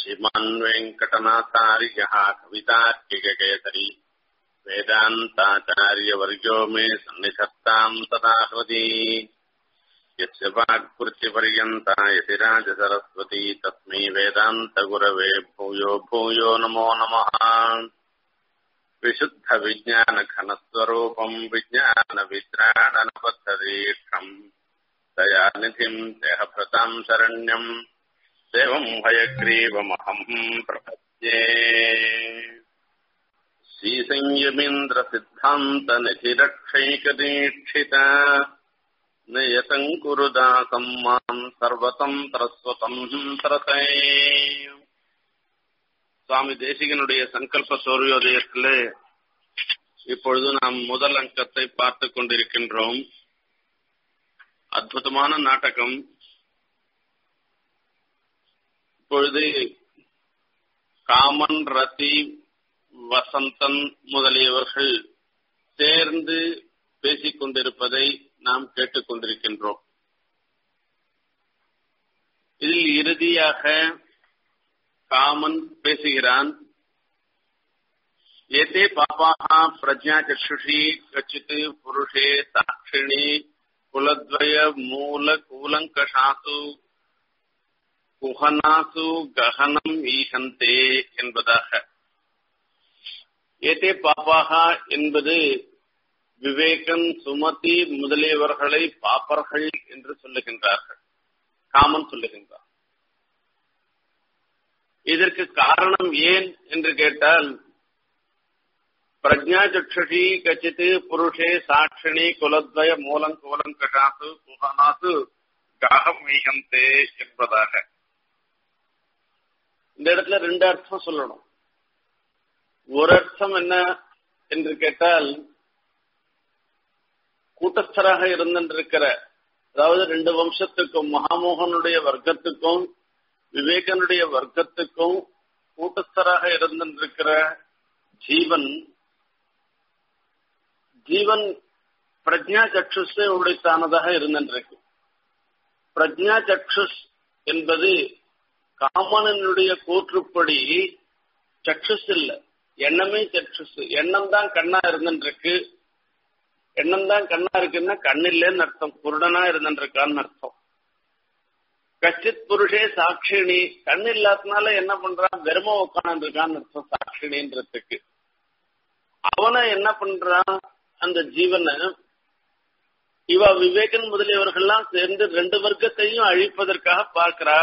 श्रीमान् वेङ्कटनाथार्यः कवितार्किककेसरी वेदान्ताचार्यवर्यो मे सन्निधत्ताम् तदा हृदि यस्य वाक्कृत्यपर्यन्ता यतिराजसरस्वती तस्मै वेदान्तगुरवे भूयो भूयो नमो नमः विशुद्धविज्ञानघनस्वरूपम् विज्ञानवित्राणनबद्धदीक्षम् दयानिधिम् देहभृताम् शरण्यम् देवम् हयग्रीवमहम् प्रपद्ये श्रीसंयमीन्द्रसिद्धान्तनिधिरक्षैकदीक्षिता नियतम् कुरु दासम् माम् सर्वतम् பிரஸ்வதம் பிரசை சுவாமி தேசிகனுடைய சங்கல்ப சூரியோதயத்திலே இப்பொழுது நாம் முதல் அங்கத்தை பார்த்துக் கொண்டிருக்கின்றோம் அற்புதமான நாடகம் இப்பொழுது காமன் ரதி வசந்தன் முதலியவர்கள் சேர்ந்து பேசிக் கொண்டிருப்பதை நாம் கேட்டுக்கொண்டிருக்கின்றோம் இதில் இறுதியாக காமன் பேசுகிறான் ஏதே பாபாக பிரஜா சக்ஷுஷி கச்சித் புருஷே சாட்சிணி குலத்வய மூல கூலங்கஷாசு குஹனாசு ககனம் ஈகந்தே என்பதாக ஏதே பாப்பாகா என்பது விவேகன் சுமதி முதலியவர்களை பாப்பர்கள் என்று சொல்லுகின்றார்கள் காமன் சொல்லுகின்றார் இதற்கு காரணம் ஏன் என்று கேட்டால் பிரஜா சக்ஷி கச்சித் புருஷே சாட்சிணி குலத்வய மூலம் கூலங்கஷாசு குஹனாசு காகம் ஈகந்தே என்பதாக இந்த இடத்துல ரெண்டு அர்த்தம் சொல்லணும் ஒரு அர்த்தம் என்ன என்று கேட்டால் கூட்டஸ்தராக இருந்திருக்கிற அதாவது ரெண்டு வம்சத்துக்கும் மகாமோகனுடைய வர்க்கத்துக்கும் விவேகனுடைய வர்க்கத்துக்கும் கூட்டஸ்தராக இருந்திருக்கிற ஜீவன் ஜீவன் பிரஜா சக்ஷுஸ் உடைத்தானதாக இருந்திருக்கு பிரஜா சக்ஷுஸ் என்பது காமனனுடைய கூற்றுப்படி சக்ஷுஸ் இல்ல எண்ணமே சக்ஷுஸ் எண்ணம் தான் கண்ணா இருந்துருக்கு எண்ணம் தான் கண்ணா இருக்குன்னா கண் இல்லைன்னு அர்த்தம் குருடனா இருந்துருக்கான்னு அர்த்தம் கச்சித் புருஷே சாட்சிணி கண் இல்லாதனால என்ன பண்றான் வெறும உட்காந்து இருக்கான்னு அர்த்தம் சாட்சிணின்றதுக்கு அவனை என்ன பண்றான் அந்த ஜீவனை இவ விவேகன் முதலியவர்கள்லாம் சேர்ந்து ரெண்டு வர்க்கத்தையும் அழிப்பதற்காக பார்க்கிறா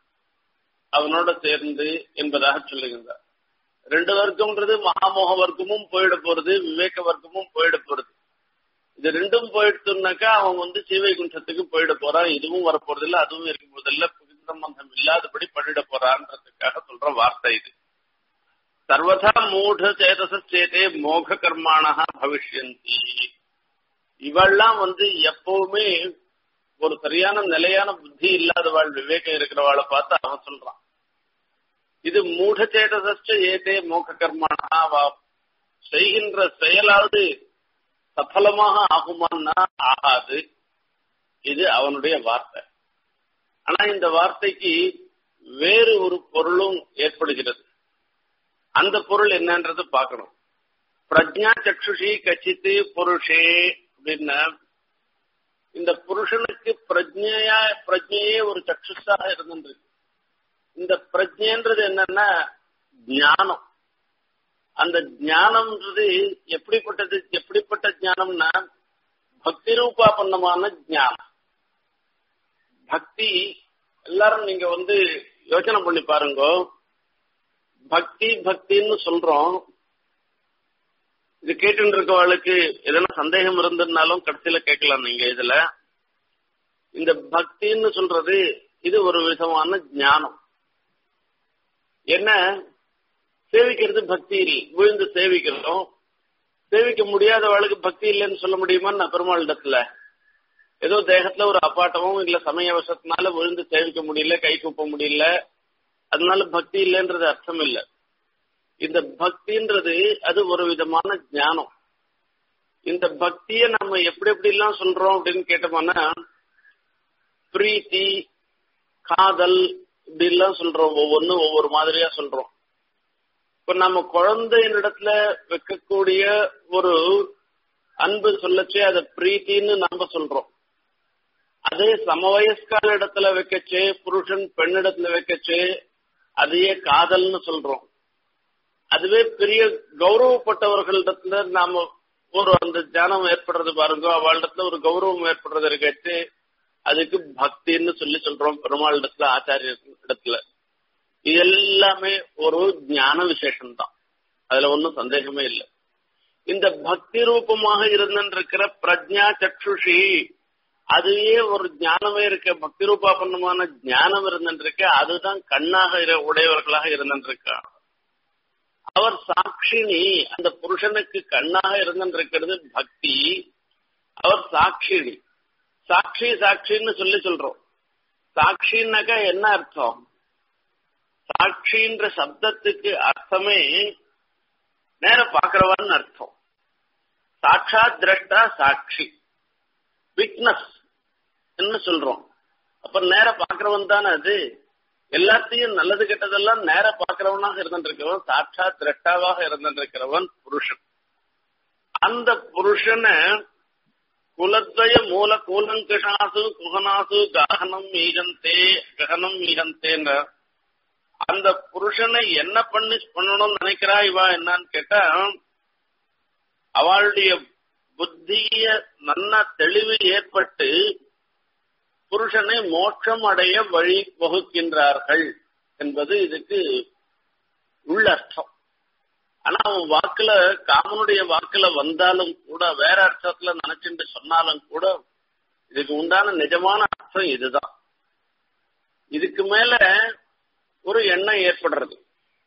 அவனோட சேர்ந்து என்பதாக சொல்லுகின்றார் ரெண்டு வர்க்கம்ன்றது மகாமோக வர்க்கமும் போயிட போறது விவேக வர்க்கமும் போயிட போறது இது ரெண்டும் போயிடுச்சுனாக்கா அவன் வந்து சீவைகுண்டத்துக்கு போயிட போறான் இதுவும் வரப்போறது இல்ல அதுவும் இருக்க போதில்ல சம்பந்தம் இல்லாதபடி பண்ணிட போறான்றதுக்காக சொல்ற வார்த்தை இது சர்வதா மூட சேதசேதே மோக கர்மானஹா பவிஷ்யந்தி இவெல்லாம் வந்து எப்பவுமே ஒரு சரியான நிலையான புத்தி இல்லாதவாள் விவேகம் இருக்கிறவாளை பார்த்து அவன் சொல்றான் இது மூடச்சேதச ஏதே மோக கர்மானா செய்கின்ற செயலாவது சஃலமாக ஆகுமான்னா ஆகாது இது அவனுடைய வார்த்தை ஆனா இந்த வார்த்தைக்கு வேறு ஒரு பொருளும் ஏற்படுகிறது அந்த பொருள் என்னன்றது பார்க்கணும் பிரஜா சக்ஷுஷி கச்சித்து புருஷே அப்படின்னா இந்த புருஷனுக்கு பிரஜையா பிரஜையே ஒரு சக்ஷுஷாக இருந்துருக்கு இந்த பிரஜைன்றது என்னன்னா ஞானம் அந்த ஞானம்ன்றது எப்படிப்பட்டது எப்படிப்பட்ட ஞானம்னா பக்தி ரூபாபன்னமான ஞானம் பக்தி எல்லாரும் நீங்க வந்து யோசனை பண்ணி பாருங்க பக்தி பக்தின்னு சொல்றோம் இது கேட்டு இருக்கவாளுக்கு எதனா சந்தேகம் இருந்ததுனாலும் கடைசியில கேட்கலாம் நீங்க இதுல இந்த பக்தின்னு சொல்றது இது ஒரு விதமான ஞானம் என்ன சேவிக்கிறது பக்தி இல்லை விழுந்து சேவிக்கிறோம் சேவிக்க முடியாதவளுக்கு பக்தி இல்லைன்னு சொல்ல முடியுமா நான் பெருமாளிடத்துல ஏதோ தேகத்துல ஒரு அப்பாட்டமும் இல்ல சமய வசத்தினால விழுந்து சேவிக்க முடியல கை கூப்ப முடியல அதனால பக்தி இல்லைன்றது அர்த்தம் இல்லை இந்த பக்தின்றது அது ஒரு விதமான ஞானம் இந்த பக்திய நம்ம எப்படி எப்படி எல்லாம் சொல்றோம் அப்படின்னு கேட்டோம்னா பிரீத்தி காதல் இப்படி எல்லாம் சொல்றோம் ஒவ்வொன்றும் ஒவ்வொரு மாதிரியா சொல்றோம் இப்ப நம்ம குழந்தையினிடத்துல வைக்கக்கூடிய ஒரு அன்பு சொல்லச்சே அதை பிரீத்தின்னு நம்ம சொல்றோம் அதே சமவயஸ்கால இடத்துல வைக்கச்சே புருஷன் பெண்ணிடத்துல வைக்கச்சே அதையே காதல்னு சொல்றோம் அதுவே பெரிய கௌரவப்பட்டவர்களிடத்துல நாம ஒரு அந்த தியானம் ஏற்படுறது பாருங்க அவளிடத்துல ஒரு கௌரவம் ஏற்படுறது இருக்கச்சு அதுக்கு பக்தின்னு சொல்லி சொல்றோம் பெருமாள் இடத்துல ஆச்சாரிய இடத்துல இது எல்லாமே ஒரு ஞான விசேஷம் தான் அதுல ஒன்றும் சந்தேகமே இல்லை இந்த பக்தி ரூபமாக இருந்திருக்கிற பிரஜா சக்ஷுஷி அதுவே ஒரு ஞானமே இருக்க பக்தி ரூபாபன்னமான ஞானம் இருந்திருக்க அதுதான் கண்ணாக உடையவர்களாக இருந்திருக்கா அவர் சாட்சினி அந்த புருஷனுக்கு கண்ணாக இருந்திருக்கிறது பக்தி அவர் சாட்சினி சாட்சி சாட்சின்னு சொல்லி சொல்றோம் சாட்சின்னாக்கா என்ன அர்த்தம் சாட்சின்ற சப்தத்துக்கு அர்த்தமே நேர பாக்குறவன் அர்த்தம் சாட்சாத் திரஷ்டா சாட்சி விட்னஸ் என்ன சொல்றோம் அப்ப நேர பாக்குறவன் தானே அது எல்லாத்தையும் நல்லது கெட்டதெல்லாம் நேர பாக்குறவனாக இருந்திருக்கிறவன் சாட்சாத் திரஷ்டாவாக இருந்திருக்கிறவன் புருஷன் அந்த புருஷனை குலத்வய மூல கூலங்கிஷாசு குகனாசு காகனம் மீகந்தே ககனம் மீகந்தேன்ற அந்த புருஷனை என்ன பண்ணி பண்ணணும்னு நினைக்கிறா இவா என்னன்னு கேட்டா அவளுடைய புத்திய நல்ல தெளிவு ஏற்பட்டு புருஷனை மோட்சம் அடைய வழி வகுக்கின்றார்கள் என்பது இதுக்கு உள்ளர்த்தம் ஆனா அவன் வாக்குல காமனுடைய வாக்குல வந்தாலும் கூட வேற அர்த்தத்துல நினைச்சுட்டு சொன்னாலும் கூட இதுக்கு உண்டான நிஜமான அர்த்தம் இதுதான் இதுக்கு மேல ஒரு எண்ணம் ஏற்படுறது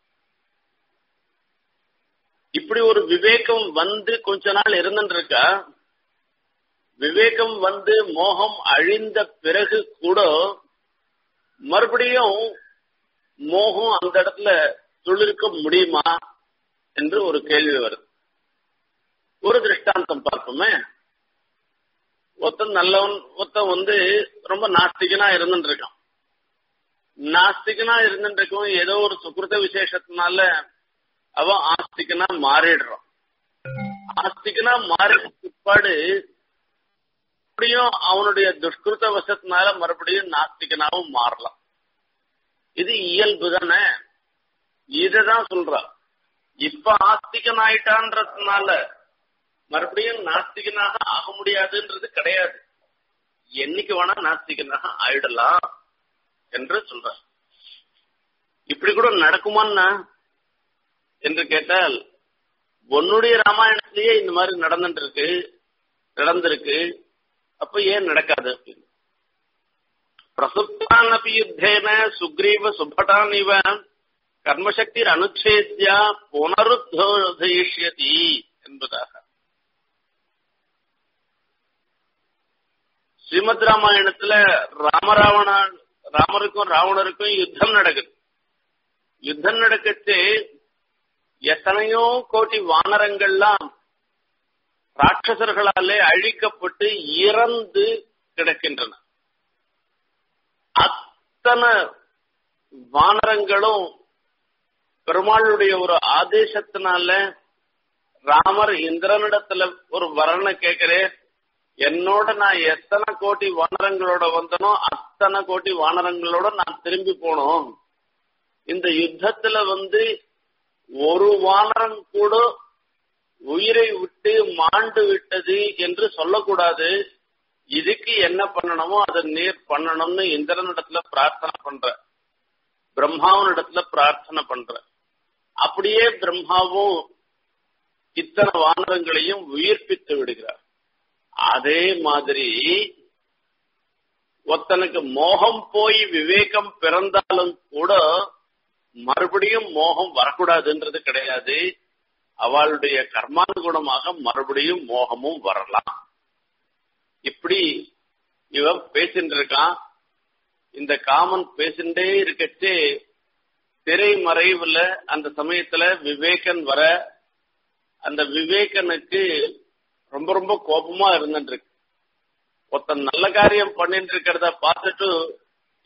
இப்படி ஒரு விவேகம் வந்து கொஞ்ச நாள் இருந்துருக்கா விவேகம் வந்து மோகம் அழிந்த பிறகு கூட மறுபடியும் மோகம் அந்த இடத்துல துளிர்க்க முடியுமா என்று ஒரு கேள்வி வருது ஒரு திருஷ்டாந்தம் பார்ப்போமே ஒருத்தன் நல்லவன் ஒருத்தன் வந்து ரொம்ப நாஸ்திகனா இருந்துட்டு இருக்கான் நாஸ்திகனா இருந்துட்டு இருக்கும் ஏதோ ஒரு சுக்கிருத விசேஷத்தினால அவன் ஆஸ்திகனா மாறிடுறான் ஆஸ்திகனா மாறின பிற்பாடு மறுபடியும் அவனுடைய துஷ்கிருத்த வசத்தினால மறுபடியும் நாஸ்திகனாவும் மாறலாம் இது இயல்பு தானே இததான் சொல்றான் இப்ப ஆஸ்திகன் ஆயிட்டான்றதுனால மறுபடியும் நாஸ்திகனாக ஆக முடியாதுன்றது கிடையாது என்னைக்கு வேணா நாஸ்திகனாக ஆயிடலாம் என்று சொல்ற இப்படி கூட நடக்குமான்னா என்று கேட்டால் உன்னுடைய ராமாயணத்திலேயே இந்த மாதிரி நடந்துட்டு இருக்கு நடந்திருக்கு அப்ப ஏன் நடக்காது அப்படின்னு பிரசுப்தான் அப்படி யுத்தேன சுக்ரீவ சுபட்டான் இவ கர்மசக்தி அனுச்சேத்யா புனருத்தோதயிஷ்யதி என்பதாக ஸ்ரீமத் ராமாயணத்துல ராமராவண ராமருக்கும் ராவணருக்கும் யுத்தம் நடக்குது யுத்தம் நடக்கச்சு எத்தனையோ கோடி வானரங்கள்லாம் ராட்சசர்களாலே அழிக்கப்பட்டு இறந்து கிடக்கின்றன அத்தனை வானரங்களும் பெருமாளுடைய ஒரு ஆதேசத்தினால ராமர் இந்திரனிடத்துல ஒரு வரனை கேட்கிறேன் என்னோட நான் எத்தனை கோடி வானரங்களோட வந்தனோ அத்தனை கோடி வானரங்களோட நான் திரும்பி போனோம் இந்த யுத்தத்துல வந்து ஒரு வானரம் கூட உயிரை விட்டு மாண்டு விட்டது என்று சொல்லக்கூடாது இதுக்கு என்ன பண்ணணுமோ அதை நீர் பண்ணணும்னு இந்திரனிடத்துல பிரார்த்தனை பண்ற பிரம்மாவனிடத்துல பிரார்த்தனை பண்ற அப்படியே பிரம்மாவும் இத்தனை வானரங்களையும் உயிர்ப்பித்து விடுகிறார் அதே மாதிரி ஒருத்தனுக்கு மோகம் போய் விவேகம் பிறந்தாலும் கூட மறுபடியும் மோகம் வரக்கூடாதுன்றது கிடையாது அவளுடைய கர்மானுகுணமாக மறுபடியும் மோகமும் வரலாம் இப்படி இவன் பேசிட்டு இருக்கான் இந்த காமன் பேசிண்டே இருக்கச்சே திரை மறைவுல அந்த சமயத்துல விவேகன் வர அந்த விவேகனுக்கு ரொம்ப ரொம்ப கோபமா இருந்துட்டு இருக்கு ஒருத்தன் நல்ல காரியம் பண்ணிட்டு இருக்கிறத பார்த்துட்டு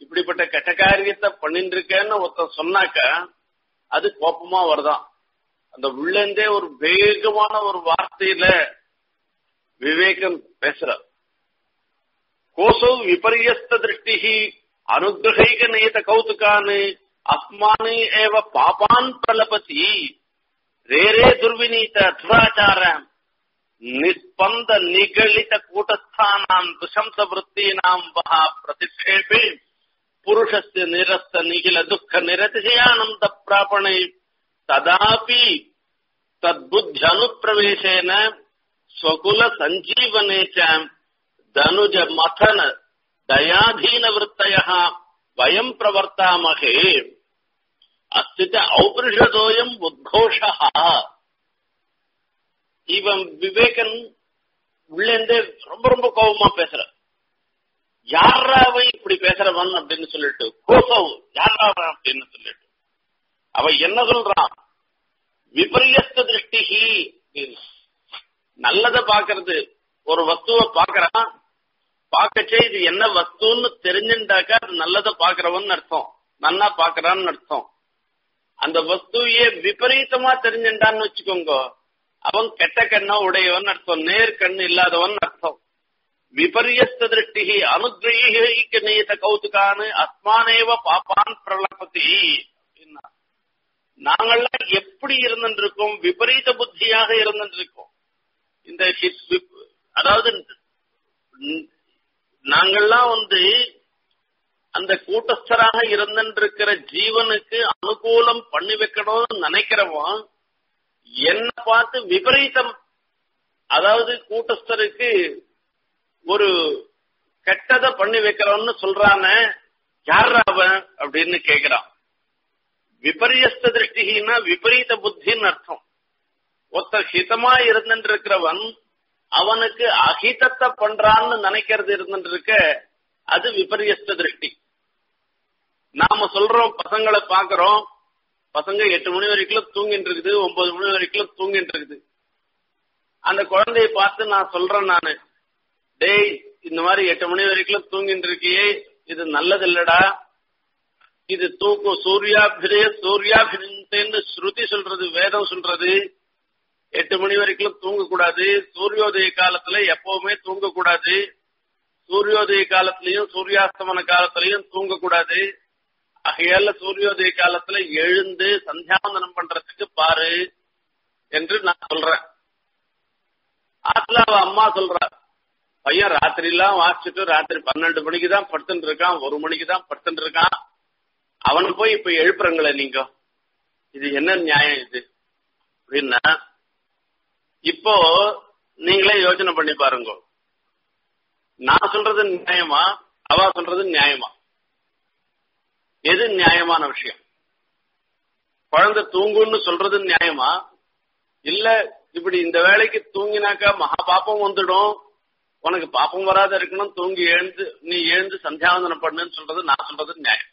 இப்படிப்பட்ட கெட்ட காரியத்தை பண்ணிட்டு இருக்கேன்னு ஒருத்தன் சொன்னாக்க அது கோபமா வருதான் அந்த உள்ளந்தே ஒரு வேகமான ஒரு வார்த்தையில விவேகம் பேசுற கோசோ விபரியஸ்த திருஷ்டி அனுகிரகைக நேத கௌதுகான் அஸ்மானி ஏவ பாபான் பிரலபதி ரேரே துர்விநீத துராச்சார நிஸ்பந்த நிகழித கூட்டஸ்தானாம் துஷம்ச விற்பீனாம் வஹா பிரதிஷேபே புருஷஸ்ய நிரஸ்த நிகில துக்க நிரதிசயானந்த பிராபணை ததாபி தத்புத்தியனுப்பிரவேசேன ஸ்வகுல சஞ்சீவனே ச தனுஜ மதன தயாதீன விற்பய வயம் பிரவர்த்தாமகே அஸ்தித ஔபரிஷதோயம் உத்கோஷ இவன் விவேகன் உள்ளேந்தே ரொம்ப ரொம்ப கோபமா பேசுற யாராவை இப்படி பேசுறவன் அப்படின்னு சொல்லிட்டு கோசவ் யாராவன் அப்படின்னு சொல்லிட்டு அவன் என்ன சொல்றான் விபரியஸ்த திருஷ்டிகி நல்லத பாக்குறது ஒரு வஸ்துவை பாக்குறான் பார்க்கச்சே இது என்ன வஸ்துன்னு தெரிஞ்சுட்டாக்கா அது நல்லத பாக்குறவன் அர்த்தம் நன்னா பாக்குறான்னு அர்த்தம் அந்த வஸ்துவையே விபரீதமா தெரிஞ்சுட்டான்னு வச்சுக்கோங்க அவன் கெட்ட கண்ணா உடையவன் அர்த்தம் நேர் கண் இல்லாதவன் அர்த்தம் விபரியஸ்த திருஷ்டி அனுகிரகிக்க நீத்த கௌதுகான்னு அஸ்மானேவ பாப்பான் பிரலபதி அப்படின்னா நாங்கள்லாம் எப்படி இருந்துருக்கோம் விபரீத புத்தியாக இருந்துருக்கோம் இந்த அதாவது நாங்கள்லாம் வந்து அந்த கூட்டஸ்தராக இருந்திருக்கிற ஜீவனுக்கு அனுகூலம் பண்ணி வைக்கணும்னு நினைக்கிறவன் என்ன பார்த்து விபரீதம் அதாவது கூட்டஸ்தருக்கு ஒரு கெட்டதை பண்ணி வைக்கிறவன்னு சொல்றான யார் அவன் அப்படின்னு கேக்குறான் விபரியஸ்த திருஷ்டினா விபரீத புத்தின்னு அர்த்தம் ஒருத்தர் ஹிதமா இருந்துட்டு இருக்கிறவன் அவனுக்கு அஹிதத்தை பண்றான்னு நினைக்கிறது இருந்துட்டு இருக்க அது விபரியஸ்த திருஷ்டி நாம சொல்றோம் பசங்களை பாக்குறோம் பசங்க எட்டு மணி வரைக்கும் தூங்கிட்டு இருக்குது ஒன்பது மணி வரைக்கும் தூங்கிட்டு இருக்குது அந்த குழந்தைய பார்த்து நான் சொல்றேன் நானு டேய் இந்த மாதிரி எட்டு மணி வரைக்கும் தூங்கிட்டு இருக்கியே இது நல்லது இல்லடா இது தூக்கம் சூர்யாபிரே சூர்யாபிரன்னு ஸ்ருதி சொல்றது வேதம் சொல்றது எட்டு மணி வரைக்கும் தூங்கக்கூடாது சூரியோதய காலத்துல எப்பவுமே தூங்கக்கூடாது சூரியோதய காலத்திலையும் சூரியாஸ்தமன காலத்திலையும் தூங்கக்கூடாது ஆகையால சூரியோதய காலத்துல எழுந்து சந்தியாவந்தனம் பண்றதுக்கு பாரு என்று நான் சொல்றேன் ஆத்துல அவ அம்மா சொல்றா பையன் ராத்திரி எல்லாம் வாசிச்சுட்டு ராத்திரி பன்னெண்டு மணிக்கு தான் படுத்துட்டு இருக்கான் ஒரு மணிக்கு தான் படுத்துட்டு இருக்கான் அவனை போய் இப்ப எழுப்புறங்களே நீங்க இது என்ன நியாயம் இது அப்படின்னா இப்போ நீங்களே யோசனை பண்ணி பாருங்க நான் சொல்றது நியாயமா அவ சொல்றது நியாயமா எது நியாயமான விஷயம் குழந்தை தூங்குன்னு சொல்றது நியாயமா இல்ல இப்படி இந்த வேலைக்கு தூங்கினாக்கா மகா பாப்பம் வந்துடும் உனக்கு பாப்பம் வராத இருக்கணும் தூங்கி எழுந்து நீ எழுந்து சந்தியாவந்தனம் பண்ணுன்னு சொல்றது நான் சொல்றது நியாயம்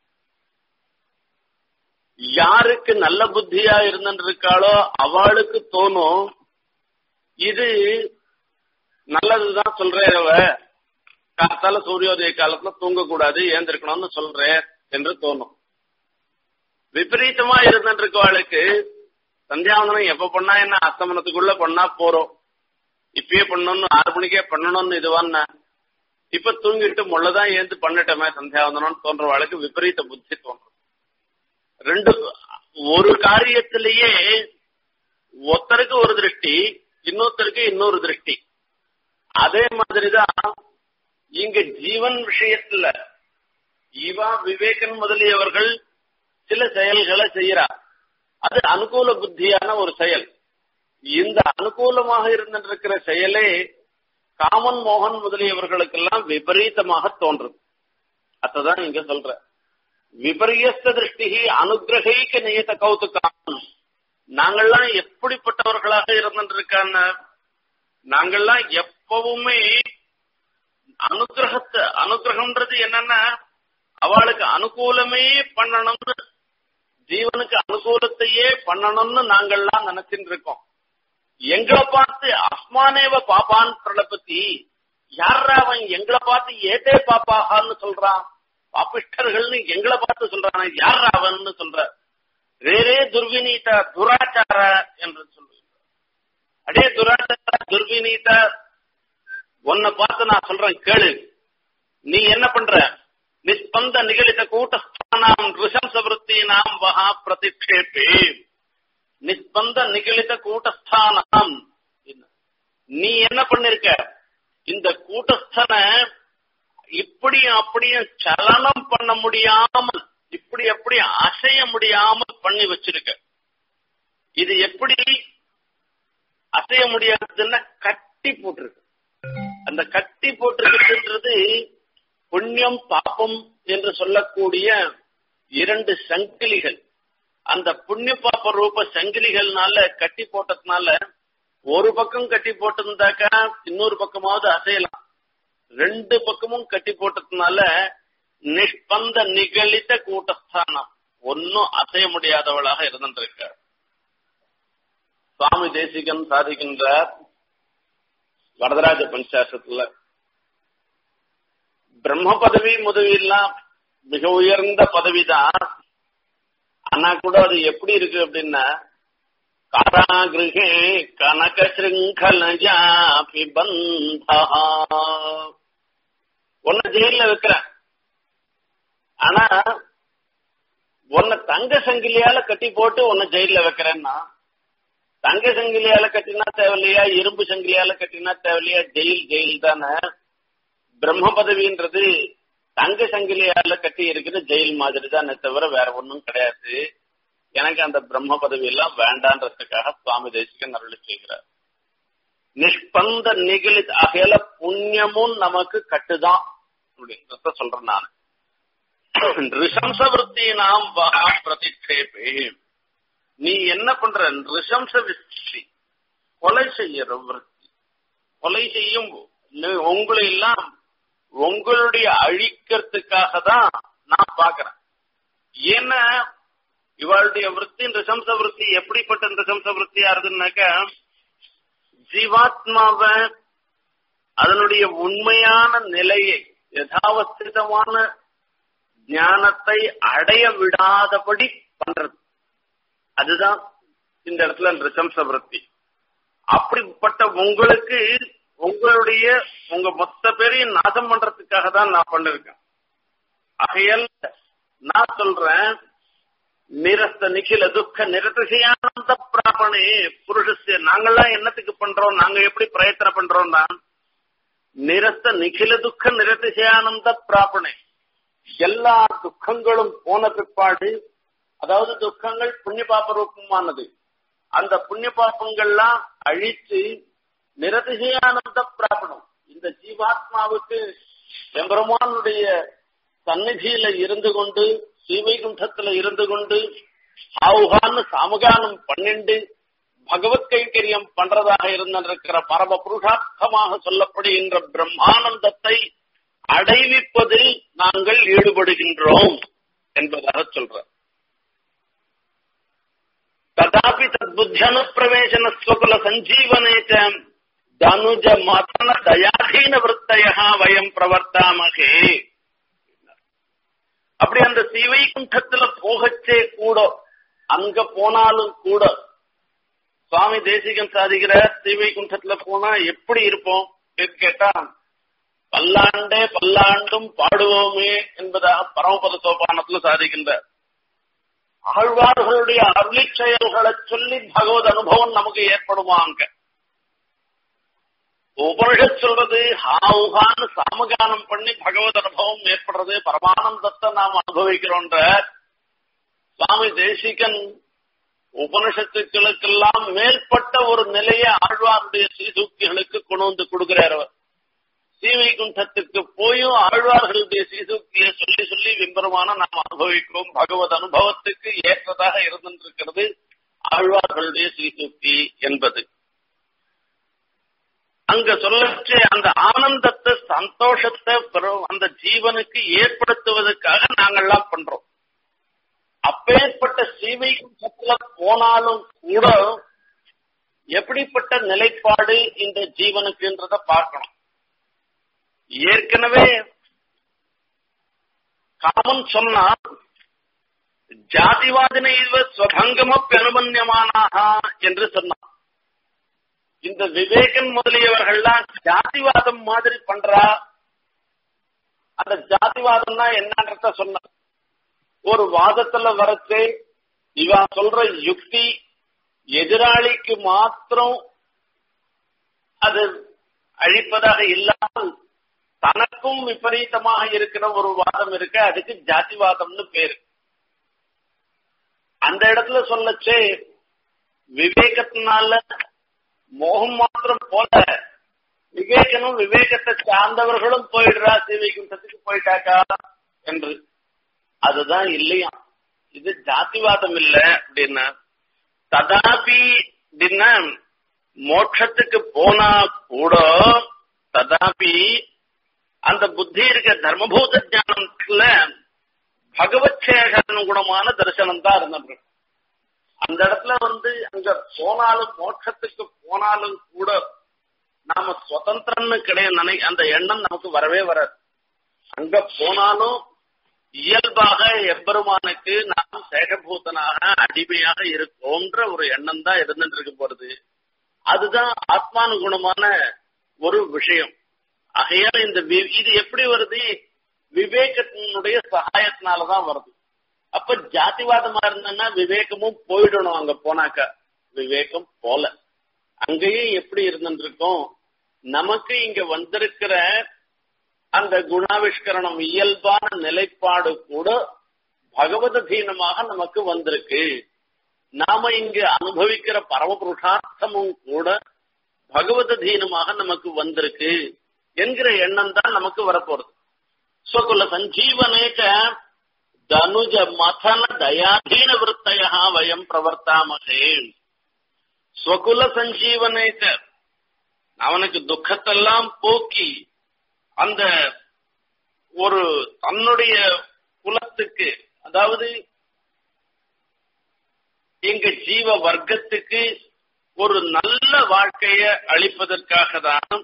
யாருக்கு நல்ல புத்தியா இருந்துட்டு இருக்காளோ அவளுக்கு தோணும் இது நல்லதுதான் சொல்றேன் அவ காத்தால சூரியோதய காலத்துல தூங்கக்கூடாது ஏந்திருக்கணும்னு சொல்றேன் என்று தோணும் விபரீதமா இருந்துட்டு இருக்கவாளுக்கு சந்தியாவந்தனம் எப்ப பண்ணா என்ன அஸ்தமனத்துக்குள்ள பண்ணா போறோம் இப்பயே பண்ணணும்னு ஆறு மணிக்கே பண்ணணும்னு இதுவான்னா இப்ப தூங்கிட்டு முள்ளதான் ஏந்து பண்ணட்டமே சந்தியாவந்தனம்னு தோன்றவாளுக்கு விபரீத புத்தி தோன்றும் ரெண்டு ஒரு காரியத்திலேயே ஒருத்தருக்கு ஒரு திருஷ்டி இன்னொருத்தருக்கு இன்னொரு திருஷ்டி அதே மாதிரிதான் இங்க ஜீவன் விஷயத்துல ஈவா விவேகன் முதலியவர்கள் சில செயல்களை செய்யறார் அது அனுகூல புத்தியான ஒரு செயல் இந்த அனுகூலமாக இருந்திருக்கிற செயலே காமன் மோகன் முதலியவர்களுக்கெல்லாம் விபரீதமாக தோன்றும் அதான் இங்க சொல்ற விபரியஸ்த திருஷ்டி அனுகிரகிக்க நியத கௌதுக்கான் நாங்கள்லாம் எப்படிப்பட்டவர்களாக இருந்திருக்காங்க நாங்கள்லாம் எப்பவுமே அனுகிரகத்தை அனுகிரகம்ன்றது என்னன்னா அவளுக்கு அனுகூலமே பண்ணணும்னு ஜீவனுக்கு அனுகூலத்தையே பண்ணணும்னு நாங்கள்லாம் நினைச்சிட்டு இருக்கோம் எங்களை பார்த்து அஸ்மானேவ பாப்பான் பிரலபத்தி யாரா அவன் எங்களை பார்த்து ஏட்டே பாப்பாகான்னு சொல்றான் பாபிஷ்டர்கள்னு எங்களை பார்த்து சொல்றான யார் அவன்னு சொல்ற வேறே துர்வினீத துராச்சார என்று சொல்லுங்க அடே துராச்சார துர்வினீத உன்னை பார்த்து நான் சொல்றேன் கேளு நீ என்ன பண்ற நிஸ்பந்த நிகழித்த கூட்டஸ்தானாம் ரிஷம்ச விருத்தீனாம் வஹா பிரதிஷேபே நிஸ்பந்த நிகழித்த கூட்டஸ்தானாம் நீ என்ன பண்ணிருக்க இந்த கூட்டஸ்தனை இப்படியும் அப்படியும் சலனம் பண்ண முடியாமல் இப்படி எப்படி அசைய முடியாமல் பண்ணி வச்சிருக்க இது எப்படி அசைய முடியாதுன்னா கட்டி போட்டிருக்கு அந்த கட்டி போட்டிருக்குன்றது புண்ணியம் பாப்பம் என்று சொல்லக்கூடிய இரண்டு சங்கிலிகள் அந்த புண்ணிய பாப்ப ரூப சங்கிலிகள்னால கட்டி போட்டதுனால ஒரு பக்கம் கட்டி போட்டிருந்தாக்கா இன்னொரு பக்கமாவது அசையலாம் ரெண்டு பக்கமும் கட்டி போட்டதுனால நிஷ்பந்த நிகழித்த கூட்டஸ்தானம் ஒன்னும் அசைய முடியாதவளாக இருந்திருக்க சுவாமி தேசிகன் சாதிக்கின்றார் வரதராஜ பஞ்சாசத்துல பிரம்ம பதவி முதவியெல்லாம் மிக உயர்ந்த பதவிதான் ஆனா கூட அது எப்படி இருக்கு அப்படின்னா காராகிருகே கனக சிருங்கலஜாபி பந்தா உன்னை ஜெயில வைக்கிறேன் ஆனா உன்னை தங்க சங்கிலியால கட்டி போட்டு உன்னை ஜெயில வைக்கிறேன்னா தங்க சங்கிலியால கட்டினா தேவையில்லையா இரும்பு சங்கிலியால கட்டினா தேவையில்லையா ஜெயில் ஜெயில் தானே பிரம்ம பதவின்றது தங்க சங்கிலியால கட்டி இருக்கிற ஜெயில் மாதிரி தானே தவிர வேற ஒன்றும் கிடையாது எனக்கு அந்த பிரம்ம பதவி எல்லாம் வேண்டான்றதுக்காக சுவாமி தேசிகன் அருளி செய்கிறார் நிஷ்பந்த நிகழி அகையில புண்ணியமும் நமக்கு கட்டுதான் அப்படின்றத சொல்றேன் நான் ரிஷம்ச விற்பி நாம் வகா பிரதிஷேபே நீ என்ன பண்ற ரிஷம்ச விற்பி கொலை செய்யற விற்பி கொலை செய்யும் உங்களை எல்லாம் உங்களுடைய அழிக்கிறதுக்காக தான் நான் பாக்குறேன் ஏன்னா இவளுடைய விற்பி ரிசம்ச விற்பி எப்படிப்பட்ட ரிசம்ச விற்பியா இருக்குன்னாக்க ஜீவாத்மாவை அதனுடைய உண்மையான நிலையை யதாவஸ்திதமான ஞானத்தை அடைய விடாதபடி பண்றது அதுதான் இந்த இடத்துல ரிசம்ச விற்பி அப்படிப்பட்ட உங்களுக்கு உங்களுடைய உங்க மொத்த பேரையும் நாசம் பண்றதுக்காக தான் நான் பண்ணிருக்கேன் ஆகையால் நான் சொல்றேன் நிரஸ்த நிখিல துக்க நிரதிசையானந்த பிராபணே புருஷஸ்ய நாங்கெல்லாம் என்னத்துக்கு பண்றோம் நாங்க எப்படி பிரயத்தனம் பண்றோம்னா நிரஸ்த நிখিல துக்க நிரதிசையானந்த பிராபணே எல்லா துக்கங்களும் போன பிற்பாடு அதாவது துக்கங்கள் புண்ணிய பாப ரூபமானது அந்த புண்ணிய பாப்பங்கள்லாம் அழித்து நிரதிசையானந்த பிராபணம் இந்த ஜீவாத்மாவுக்கு எம்பெருமானுடைய சந்நிதியில இருந்து கொண்டு ஸ்ரீவைகுண்டத்துல இருந்து கொண்டு ஆவுகான்னு சாமகானம் பன்னெண்டு பகவத் கைங்கரியம் பண்றதாக இருந்திருக்கிற பரம புருஷார்த்தமாக சொல்லப்படுகின்ற பிரம்மானந்தத்தை அடைவிப்பதில் நாங்கள் ஈடுபடுகின்றோம் என்பதாக சொல்ற ததாபி தத்புத்தியனு பிரவேசன ஸ்வகுல சஞ்சீவனேச்ச தனுஜ மதன தயாதீன விற்த்தையா வயம் பிரவர்த்தாமகே அப்படி அந்த சிவைகுண்டத்துல போகச்சே கூட அங்க போனாலும் கூட சுவாமி தேசிகன் சாதிக்கிற சிவைகுண்டத்துல போனா எப்படி இருப்போம் கேட்டா பல்லாண்டே பல்லாண்டும் பாடுவோமே என்பதாக பரமபத சோபானத்துல சாதிக்கின்ற ஆழ்வார்களுடைய அருளி செயல்களை சொல்லி பகவத் அனுபவம் நமக்கு ஏற்படுமா அங்க உபனிஷத் சொல்றது ஹாவுகான்னு சாமகானம் பண்ணி பகவத் அனுபவம் ஏற்படுறது பரமானந்தத்தை நாம் அனுபவிக்கிறோன்ற சுவாமி தேசிகன் உபனிஷத்துக்களுக்கெல்லாம் மேற்பட்ட ஒரு நிலையை ஆழ்வாருடைய சீசூக்திகளுக்கு கொண்டு வந்து கொடுக்கிறார் அவர் சீவைகுண்டத்துக்கு போயும் ஆழ்வார்களுடைய சீசூக்தியை சொல்லி சொல்லி விம்பரமான நாம் அனுபவிக்கிறோம் பகவத் அனுபவத்துக்கு ஏற்றதாக இருந்திருக்கிறது ஆழ்வார்களுடைய சீசூக்தி என்பது அங்க சொல்லச்சு அந்த ஆனந்தத்தை சந்தோஷத்தை அந்த ஜீவனுக்கு ஏற்படுத்துவதற்காக நாங்கள்லாம் பண்றோம் அப்பேற்பட்ட ஸ்ரீவைகுண்டத்துல போனாலும் கூட எப்படிப்பட்ட நிலைப்பாடு இந்த ஜீவனுக்குன்றத பார்க்கணும் ஏற்கனவே காமன் சொன்னா ஜாதிவாதினைவ ஸ்வபங்கம பெருமன்யமானாக என்று சொன்னான் இந்த விவேகன் முதலியவர்கள்லாம் ஜாதிவாதம் மாதிரி பண்றா அந்த ஜாதிவாதம்னா என்னன்றத சொன்ன ஒரு வாதத்துல வரச்சு இவா சொல்ற யுக்தி எதிராளிக்கு மாத்திரம் அது அழிப்பதாக இல்லாமல் தனக்கும் விபரீதமாக இருக்கிற ஒரு வாதம் இருக்கு அதுக்கு ஜாதிவாதம்னு பேரு அந்த இடத்துல சொல்லச்சே விவேகத்தினால மோகம் மாத்திரம் போல விவேகனும் விவேகத்தை சார்ந்தவர்களும் போயிடுறா சீவைகுண்டத்துக்கு போயிட்டாக்கா என்று அதுதான் இல்லையா இது ஜாதிவாதம் இல்ல அப்படின்னா ததாபி அப்படின்னா மோட்சத்துக்கு போனா கூட ததாபி அந்த புத்தி இருக்க தர்மபூத ஜானத்துல பகவத் சேகரனுகுணமான தரிசனம் தான் இருந்தது அந்த இடத்துல வந்து அங்க போனாலும் மோட்சத்துக்கு போனாலும் கூட நாம சுதந்திரம்னு கிடையாது நினை அந்த எண்ணம் நமக்கு வரவே வராது அங்க போனாலும் இயல்பாக எம்பெருமானுக்கு நாம் சேகபூதனாக அடிமையாக இருக்கோன்ற ஒரு எண்ணம் தான் இருந்துட்டு இருக்க போறது அதுதான் ஆத்மானுகுணமான ஒரு விஷயம் ஆகையால இந்த இது எப்படி வருது விவேகத்தினுடைய சகாயத்தினாலதான் வருது அப்ப ஜாதிவாதமா இருந்தன்னா விவேகமும் போயிடணும் அங்க போனாக்கா விவேகம் போல அங்கேயும் எப்படி இருந்துருக்கோம் நமக்கு இங்க வந்திருக்கிற அந்த குணாவிஷ்கரணம் இயல்பான நிலைப்பாடு கூட பகவதீனமாக நமக்கு வந்திருக்கு நாம இங்க அனுபவிக்கிற பரமபுருஷார்த்தமும் கூட பகவதீனமாக நமக்கு வந்திருக்கு என்கிற எண்ணம் தான் நமக்கு வரப்போறது ஸ்வகுல சஞ்சீவனேக தனுஜ மதன தயாதீன விற்த்தையா வயம் பிரவர்த்தாமகே ஸ்வகுல சஞ்சீவனேக அவனுக்கு துக்கத்தெல்லாம் போக்கி அந்த ஒரு தன்னுடைய குலத்துக்கு அதாவது எங்க ஜீவ வர்க்கத்துக்கு ஒரு நல்ல வாழ்க்கைய அளிப்பதற்காக தான்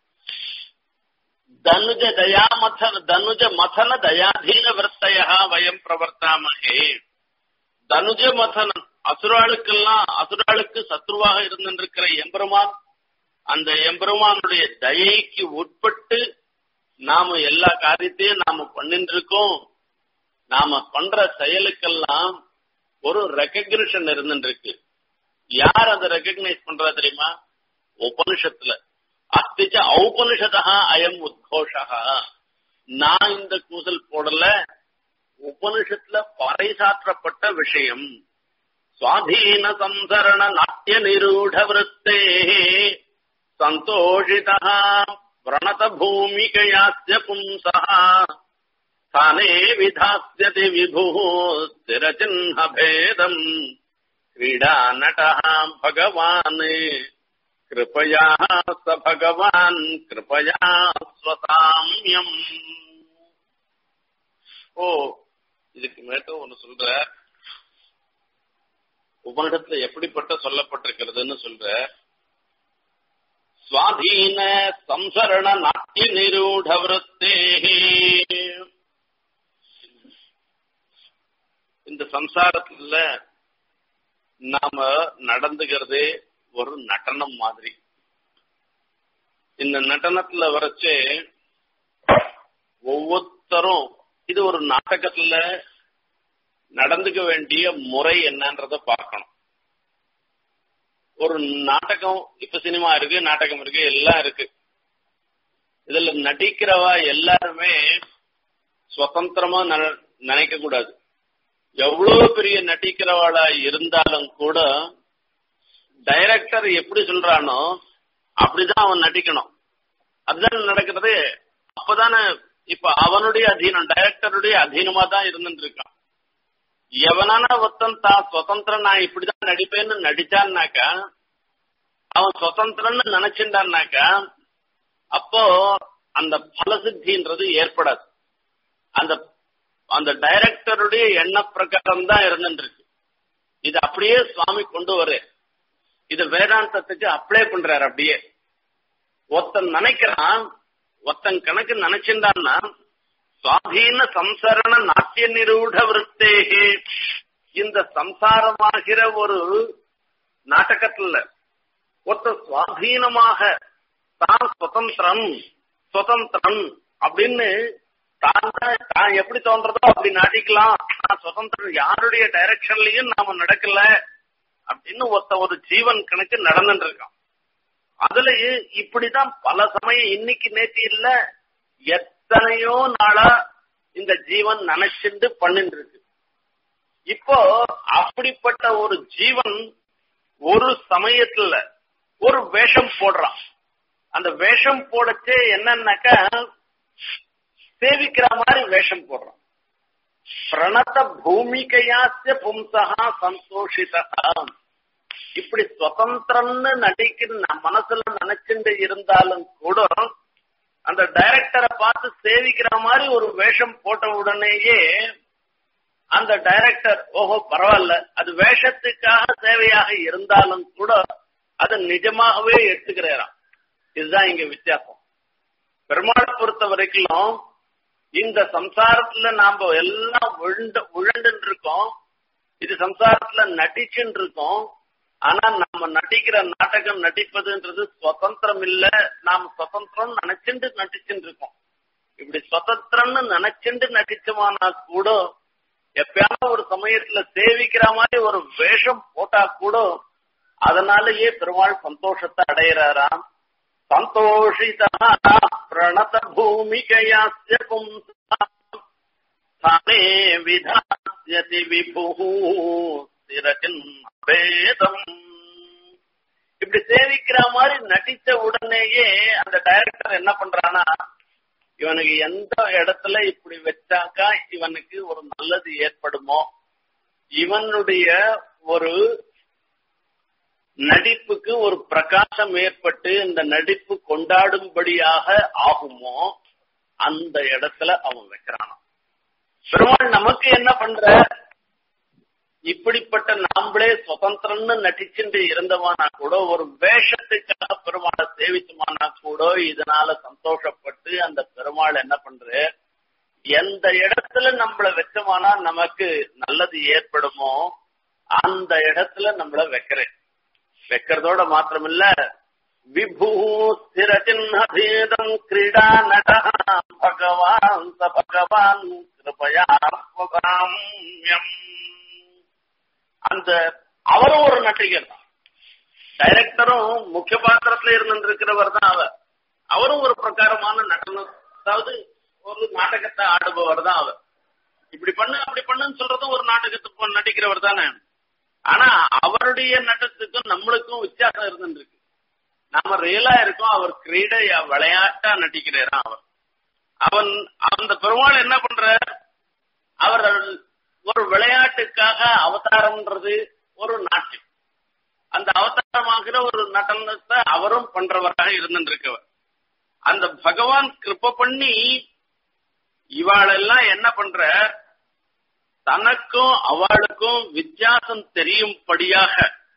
தனுஜ தயா மதன தனுஜ மதன தயாதீன விற்த்தையா வயம் பிரவர்த்தாமகே தனுஜ மதனன் அசுராளுக்கெல்லாம் அசுராளுக்கு சத்ருவாக இருந்திருக்கிற எம்பெருமான் அந்த எம்பெருமானுடைய தயைக்கு உட்பட்டு நாம எல்லா காரியத்தையும் நாம பண்ணிட்டு இருக்கோம் நாம பண்ற செயலுக்கெல்லாம் ஒரு ரெக்கக்னிஷன் இருந்துருக்கு யார் அதை ரெக்கக்னைஸ் பண்றா தெரியுமா உபனிஷத்துல அஸ்திச்ச ஔபனிஷதா அயம் உத்கோஷா நான் இந்த கூசல் போடல உபனிஷத்துல பறைசாற்றப்பட்ட விஷயம் சுவாதீன சம்சரண நாட்டிய நிரூட விருத்தே சந்தோஷிதா व्रणत भूमिकयास्य पुंसः स्थाने विधास्यति विभुः स्थिरचिह्नभेदम् क्रीडानटः भगवान् कृपया स भगवान् कृपया स्वसाम्यम् ஓ இதுக்கு மேட்டும் ஒண்ணு சொல்ற உபனிடத்துல எப்படிப்பட்ட சொல்லப்பட்டிருக்கிறதுன்னு சொல்ற சுவாதீன சம்சரண நாட்டிய நிரூட விருத்தே இந்த சம்சாரத்துல நாம நடந்துகிறதே ஒரு நடனம் மாதிரி இந்த நடனத்துல வரைச்சு ஒவ்வொருத்தரும் இது ஒரு நாடகத்துல நடந்துக்க வேண்டிய முறை என்னன்றத பார்க்கணும் ஒரு நாடகம் இப்ப சினிமா இருக்கு நாடகம் இருக்கு எல்லாம் இருக்கு இதுல நடிக்கிறவா எல்லாருமே சுதந்திரமா நினைக்க கூடாது எவ்வளவு பெரிய நடிக்கிறவாளா இருந்தாலும் கூட டைரக்டர் எப்படி சொல்றானோ அப்படிதான் அவன் நடிக்கணும் அதுதான் நடக்கிறது அப்பதானே இப்ப அவனுடைய அதீனம் டைரக்டருடைய அதீனமா தான் இருந்துட்டு இருக்கான் எவனான ஒருத்தன் தான் சுதந்திரம் நான் இப்படிதான் நடிப்பேன்னு நடிச்சான்னாக்கா அவன் சுதந்திரன்னு நினைச்சிருந்தான்னாக்கா அப்போ அந்த பலசித்தின்றது ஏற்படாது அந்த அந்த டைரக்டருடைய எண்ண பிரகாரம் தான் இருந்துட்டு இருக்கு இது அப்படியே சுவாமி கொண்டு வர இது வேதாந்தத்துக்கு அப்ளை பண்றாரு அப்படியே ஒருத்தன் நினைக்கிறான் ஒருத்தன் கணக்கு நினைச்சிருந்தான்னா சுவாதீன சம்சரண நாட்டிய நிரூட விருத்தேகே இந்த சம்சாரமாகிற ஒரு நாடகத்துல ஒருத்த சுவாதீனமாக தான் சுதந்திரம் சுதந்திரம் அப்படின்னு தான் தான் எப்படி தோன்றதோ அப்படி நாட்டிக்கலாம் நான் சுதந்திரம் யாருடைய டைரக்ஷன்லயும் நாம நடக்கல அப்படின்னு ஒருத்த ஒரு ஜீவன் கணக்கு நடந்துட்டு இருக்கான் அதுல இப்படிதான் பல சமயம் இன்னைக்கு நேற்று இல்ல எத்தனையோ நாளா இந்த ஜீவன் நினைச்சுட்டு பண்ணிட்டு இருக்கு இப்போ அப்படிப்பட்ட ஒரு ஜீவன் ஒரு சமயத்துல ஒரு வேஷம் போடுறான் அந்த வேஷம் போடச்சே என்னன்னாக்கா சேவிக்கிற மாதிரி வேஷம் போடுறான் பிரணத பூமிகையாசிய பும்சகா சந்தோஷிதா இப்படி சுதந்திரம்னு நடிக்கிற மனசுல நினைச்சுட்டு இருந்தாலும் கூட அந்த டைரக்டரை பார்த்து சேவிக்கிற மாதிரி ஒரு வேஷம் போட்ட உடனேயே அந்த டைரக்டர் ஓஹோ பரவாயில்ல அது வேஷத்துக்காக சேவையாக இருந்தாலும் கூட அது நிஜமாகவே எடுத்துக்கிறாராம் இதுதான் இங்க வித்தியாசம் பெருமாளை பொறுத்த வரைக்கும் இந்த சம்சாரத்துல நாம எல்லாம் விழுந்து விழுண்டு இருக்கோம் இது சம்சாரத்துல நடிச்சுட்டு இருக்கோம் ஆனா நம்ம நடிக்கிற நாடகம் நடிப்பதுன்றது சுதந்திரம் இல்ல நாம சுதந்திரம் நினைச்சுட்டு நடிச்சுட்டு இருக்கோம் இப்படி சுதந்திரம்னு நினைச்சுட்டு நடிச்சோமானா கூட எப்பயாவது ஒரு சமயத்துல சேவிக்கிற மாதிரி ஒரு வேஷம் போட்டா கூட அதனாலேயே பெருமாள் சந்தோஷத்தை அடையிறாராம் சந்தோஷிதா பிரணத பூமிகையாஸ்ய பும்சானே விதாஸ்யதி விபு வேதம் இப்படி சேவிக்கிற மாதிரி நடிச்ச உடனேயே அந்த டைரக்டர் என்ன பண்றானா இவனுக்கு எந்த இடத்துல இப்படி வச்சாக்கா இவனுக்கு ஒரு நல்லது ஏற்படுமோ இவனுடைய ஒரு நடிப்புக்கு ஒரு பிரகாசம் ஏற்பட்டு இந்த நடிப்பு கொண்டாடும்படியாக ஆகுமோ அந்த இடத்துல அவன் வைக்கிறான் பெருமாள் நமக்கு என்ன பண்ற இப்படிப்பட்ட நாம்ளே சுதந்திரம்னு நடிச்சுட்டு இருந்தவானா கூட ஒரு வேஷத்துக்காக பெருமாளை சேவிச்சுமானா கூட இதனால சந்தோஷப்பட்டு அந்த பெருமாள் என்ன பண்ற எந்த இடத்துல நம்மள வச்சோமானா நமக்கு நல்லது ஏற்படுமோ அந்த இடத்துல நம்மள வைக்கிறேன் வைக்கிறதோட மாத்திரமில்ல விபூ ஸ்திர சின்ன பேதம் கிரீடா நட பகவான் ச பகவான் கிருபயா அந்த அவரும் ஒரு நடிகர் தான் டைரக்டரும் முக்கிய பாத்திரத்துல இருந்திருக்கிறவர் தான் அவர் அவரும் ஒரு பிரகாரமான நடனம் அதாவது ஒரு நாடகத்தை ஆடுபவர் தான் அவர் இப்படி பண்ணு அப்படி பண்ணுன்னு சொல்றதும் ஒரு நாடகத்துக்கு நடிக்கிறவர் தானே ஆனா அவருடைய நட்டத்துக்கும் நம்மளுக்கும் வித்தியாசம் இருந்துருக்கு நாம ரியலா இருக்கோம் அவர் கிரீடை விளையாட்டா நடிக்கிறாரா அவர் அவன் அந்த பெருமாள் என்ன பண்ற அவர் ஒரு விளையாட்டுக்காக அவதாரம்ன்றது ஒரு நாட்டியம் அந்த அவதாரமாகிற ஒரு நடனத்தை அவரும் பண்றவராக இருந்துருக்கவர் அந்த பகவான் கிருப்ப பண்ணி இவாளெல்லாம் என்ன பண்ற தனக்கும் அவளுக்கும் வித்தியாசம் தெரியும்படியாக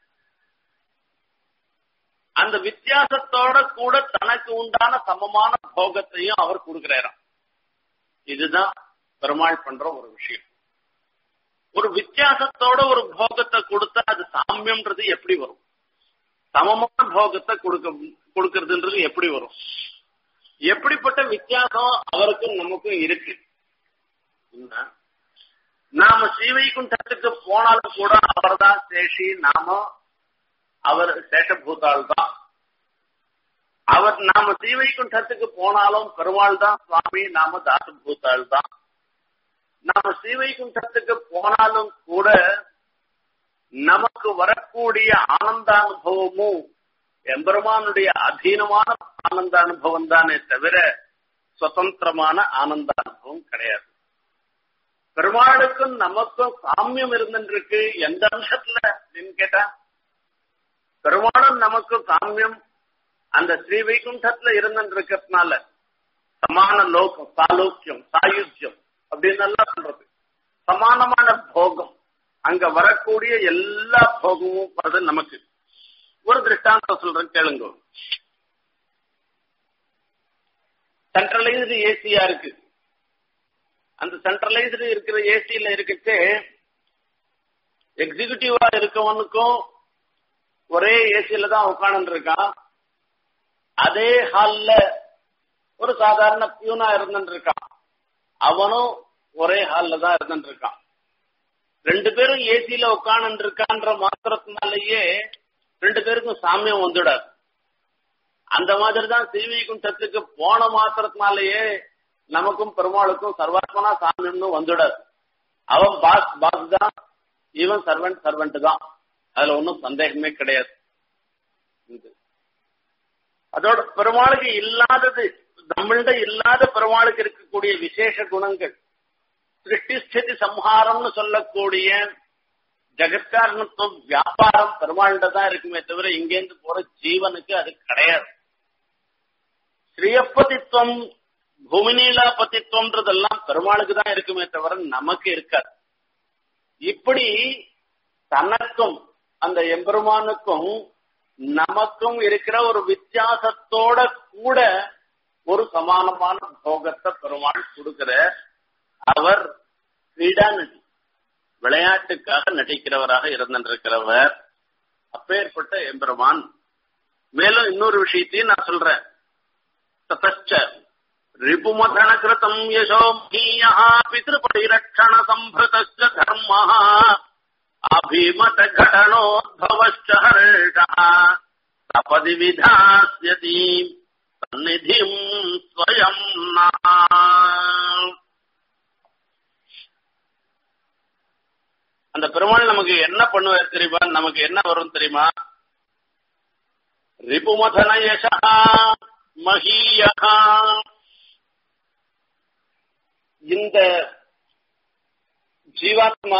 அந்த வித்தியாசத்தோட கூட தனக்கு உண்டான சமமான போகத்தையும் அவர் கொடுக்கிறாராம் இதுதான் பெருமாள் பண்ற ஒரு விஷயம் ஒரு வித்தியாசத்தோட ஒரு போகத்தை கொடுத்தா அது சாமியம்ன்றது எப்படி வரும் சமமான போகத்தை கொடுக்க கொடுக்கறதுன்றது எப்படி வரும் எப்படிப்பட்ட வித்தியாசம் அவருக்கும் நமக்கும் இருக்கு நாம ஸ்ரீவைகுண்டத்துக்கு போனாலும் கூட அவர் தான் சேஷி நாம அவர் சேஷபூதாள் தான் அவர் நாம ஸ்ரீவைகுண்டத்துக்கு போனாலும் பெருமாள் தான் சுவாமி நாம தாசபூத்தாள் தான் நாம ஸ்ரீவைகுண்டத்துக்கு போனாலும் கூட நமக்கு வரக்கூடிய ஆனந்தானுபவமும் எம்பெருமானுடைய அதீனமான ஆனந்தானுபவம் தானே தவிர சுதந்திரமான ஆனந்தானுபவம் கிடையாது பெருமாளுக்கும் நமக்கும் சாமியம் இருந்துருக்கு எந்த அம்சத்துல அப்படின்னு கேட்டா பெருமாளும் நமக்கும் சாமியம் அந்த ஸ்ரீ வைகுண்டத்துல இருந்துருக்கிறதுனால சமான லோகம் சாலோக்கியம் சாயுஜ்யம் அப்படின்னு எல்லாம் சொல்றது சமானமான போகம் அங்க வரக்கூடிய எல்லா போகமும் வருது நமக்கு ஒரு திருஷ்டாந்தம் சொல்றேன் கேளுங்க சென்ட்ரலைஸ்டு ஏசியா இருக்கு அந்த சென்ட்ரலைஸ்டு இருக்கிற ஏசியில இருக்கச்சு எக்ஸிகியூட்டிவா இருக்கவனுக்கும் ஒரே ஏசியில தான் உட்காந்து இருக்கான் அதே ஹால்ல ஒரு சாதாரண பியூனா இருந்துட்டு இருக்கான் அவனும் ஒரே ஹால்ல தான் இருந்துட்டு இருக்கான் ரெண்டு பேரும் ஏசியில உட்காந்து இருக்கான்ற மாத்திரத்தினாலேயே ரெண்டு பேருக்கும் சாமியம் வந்துடாது அந்த மாதிரி தான் ஸ்ரீவைகுண்டத்துக்கு போன மாத்திரத்தினாலேயே நமக்கும் பெருமாளுக்கும் சர்வாத்மனா சாமியம்னு வந்துடாது அவன் பாஸ் பாஸ் தான் இவன் சர்வெண்ட் சர்வெண்ட் தான் அதுல ஒன்றும் சந்தேகமே கிடையாது அதோட பெருமாளுக்கு இல்லாதது நம்மள்ட இல்லாத பெருமாளுக்கு இருக்கக்கூடிய விசேஷ குணங்கள் சிருஷ்டிஸ்திதி சம்ஹாரம்னு சொல்லக்கூடிய ஜெகத்காரணத்துவம் வியாபாரம் பெருமாள்கிட்ட தான் இருக்குமே தவிர இங்கேருந்து போற ஜீவனுக்கு அது கிடையாது ஸ்ரீயப்பதித்துவம் பூமிநீலாபதித்துவம்ன்றதெல்லாம் பெருமாளுக்கு தான் இருக்குமே தவிர நமக்கு இருக்காது இப்படி தனக்கும் அந்த எம்பெருமானுக்கும் நமக்கும் இருக்கிற ஒரு வித்தியாசத்தோட கூட ஒரு சமானமான போகத்தை பெருமாள் கொடுக்கிற அவர் கிரீடா நடி விளையாட்டுக்காக நடிக்கிறவராக இருந்திருக்கிறவர் அப்பேற்பட்ட எம்பெருமான் மேலும் இன்னொரு விஷயத்தையும் நான் சொல்றேன் ததச்ச ரிபுமதன கிருதம் யசோ மீயா பிதృபரிரட்சண சம்பிருதஸ்ய தர்மः அபிமத கடனோத்பவश्च ஹர்ஷः தபதி விதாஸ்யதி சந்நிதிம் ஸ்வயம் அந்த பெருமாள் நமக்கு என்ன பண்ணுவார் தெரியுமா நமக்கு என்ன வரும் தெரியுமா ரிபுமதன யசா மகியா இந்த ஜீவாத்மா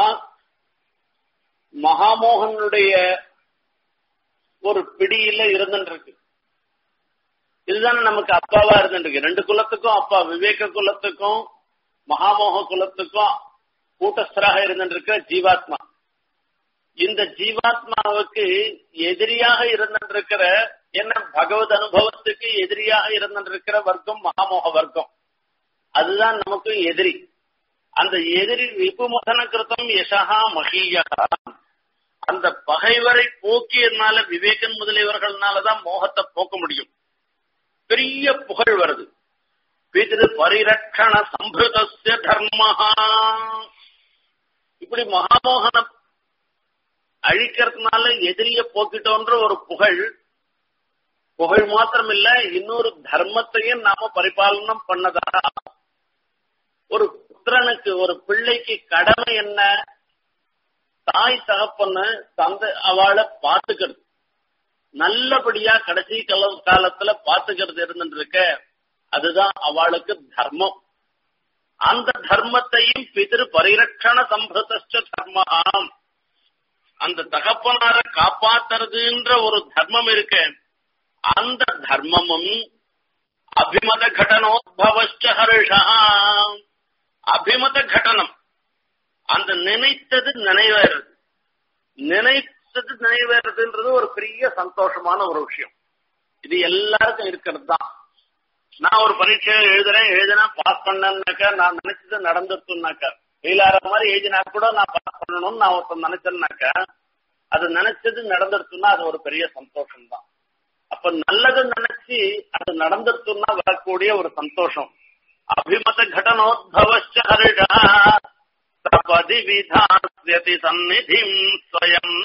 மகாமோகனுடைய ஒரு பிடியில இருந்துருக்கு இதுதானே நமக்கு அப்பாவா இருந்துருக்கு ரெண்டு குலத்துக்கும் அப்பா விவேக குலத்துக்கும் மகாமோக குலத்துக்கும் கூட்டஸ்தராக இருந்துருக்க ஜீவாத்மா இந்த ஜீவாத்மாவுக்கு எதிரியாக இருந்திருக்கிற என்ன பகவத் அனுபவத்துக்கு எதிரியாக இருந்திருக்கிற வர்க்கம் மகாமோக வர்க்கம் அதுதான் நமக்கு எதிரி அந்த எதிரி ரிபுமதன கிருத்தம் யசகா மகியா அந்த பகைவரை போக்கியதுனால விவேகன் முதலியவர்கள்னாலதான் மோகத்தை போக்க முடியும் பெரிய புகழ் வருது பிதிரு பரிரட்சண சம்பிருதஸ்ய தர்மஹா இப்படி மகாமோகன அழிக்கிறதுனால எதிரிய போக்கிட்டோன்ற ஒரு புகழ் புகழ் மாத்திரம் இல்ல இன்னொரு தர்மத்தையும் நாம பரிபாலனம் பண்ணதா ஒரு புத்திரனுக்கு ஒரு பிள்ளைக்கு கடமை என்ன தாய் தகப்பன்னு தந்தை அவளை பார்த்துக்கிறது நல்லபடியா கடைசி கால காலத்துல பார்த்துக்கிறது இருந்துட்டு இருக்க அதுதான் அவளுக்கு தர்மம் அந்த தர்மத்தையும் பிதிரு பரிரட்சண சம்பிரத தர்மம் அந்த தகப்பனார காப்பாத்துறதுன்ற ஒரு தர்மம் இருக்கு அந்த தர்மமும் அபிமத கடனோத்பவச்ச ஹர்ஷா அபிமத கடனம் அந்த நினைத்தது நினைவேறது நினைத்தது நினைவேறதுன்றது ஒரு பெரிய சந்தோஷமான ஒரு விஷயம் இது எல்லாருக்கும் இருக்கிறது தான் நான் ஒரு பரீட்சை எழுதுறேன் எழுதினா பாஸ் பண்ணேன்னாக்கா நான் நினைச்சது நடந்துருச்சுனாக்கா ஃபெயில் ஆகிற மாதிரி எழுதினா கூட நான் பாஸ் பண்ணணும்னு நான் ஒருத்தன் நினைச்சேன்னாக்கா அது நினைச்சது நடந்துருச்சுன்னா அது ஒரு பெரிய சந்தோஷம் தான் அப்ப நல்லது நினைச்சு அது நடந்துருச்சுன்னா வரக்கூடிய ஒரு சந்தோஷம் அபிமத கடனோத்பவச்ச ஹரிடா தபதி விதாஸ்யதி சந்நிதிம் ஸ்வயம்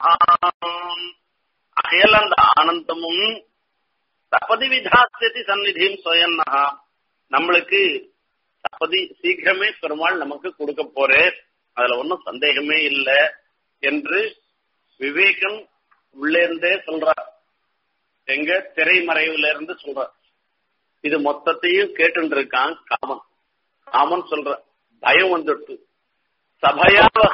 அயல் அந்த ஆனந்தமும் தபதி விதாஸ்யதி சந்நிதியும் ஸ்வயம் நம்மளுக்கு தபதி சீக்கிரமே பெருமாள் நமக்கு கொடுக்க போறே அதுல ஒன்றும் சந்தேகமே இல்லை என்று விவேகம் உள்ளேருந்தே சொல்றார் எங்க திரைமறைவுல இருந்து சொல்றார் இது மொத்தத்தையும் கேட்டு இருக்கான் காமன் காமன் சொல்ற பயம் வந்துட்டு சபையாக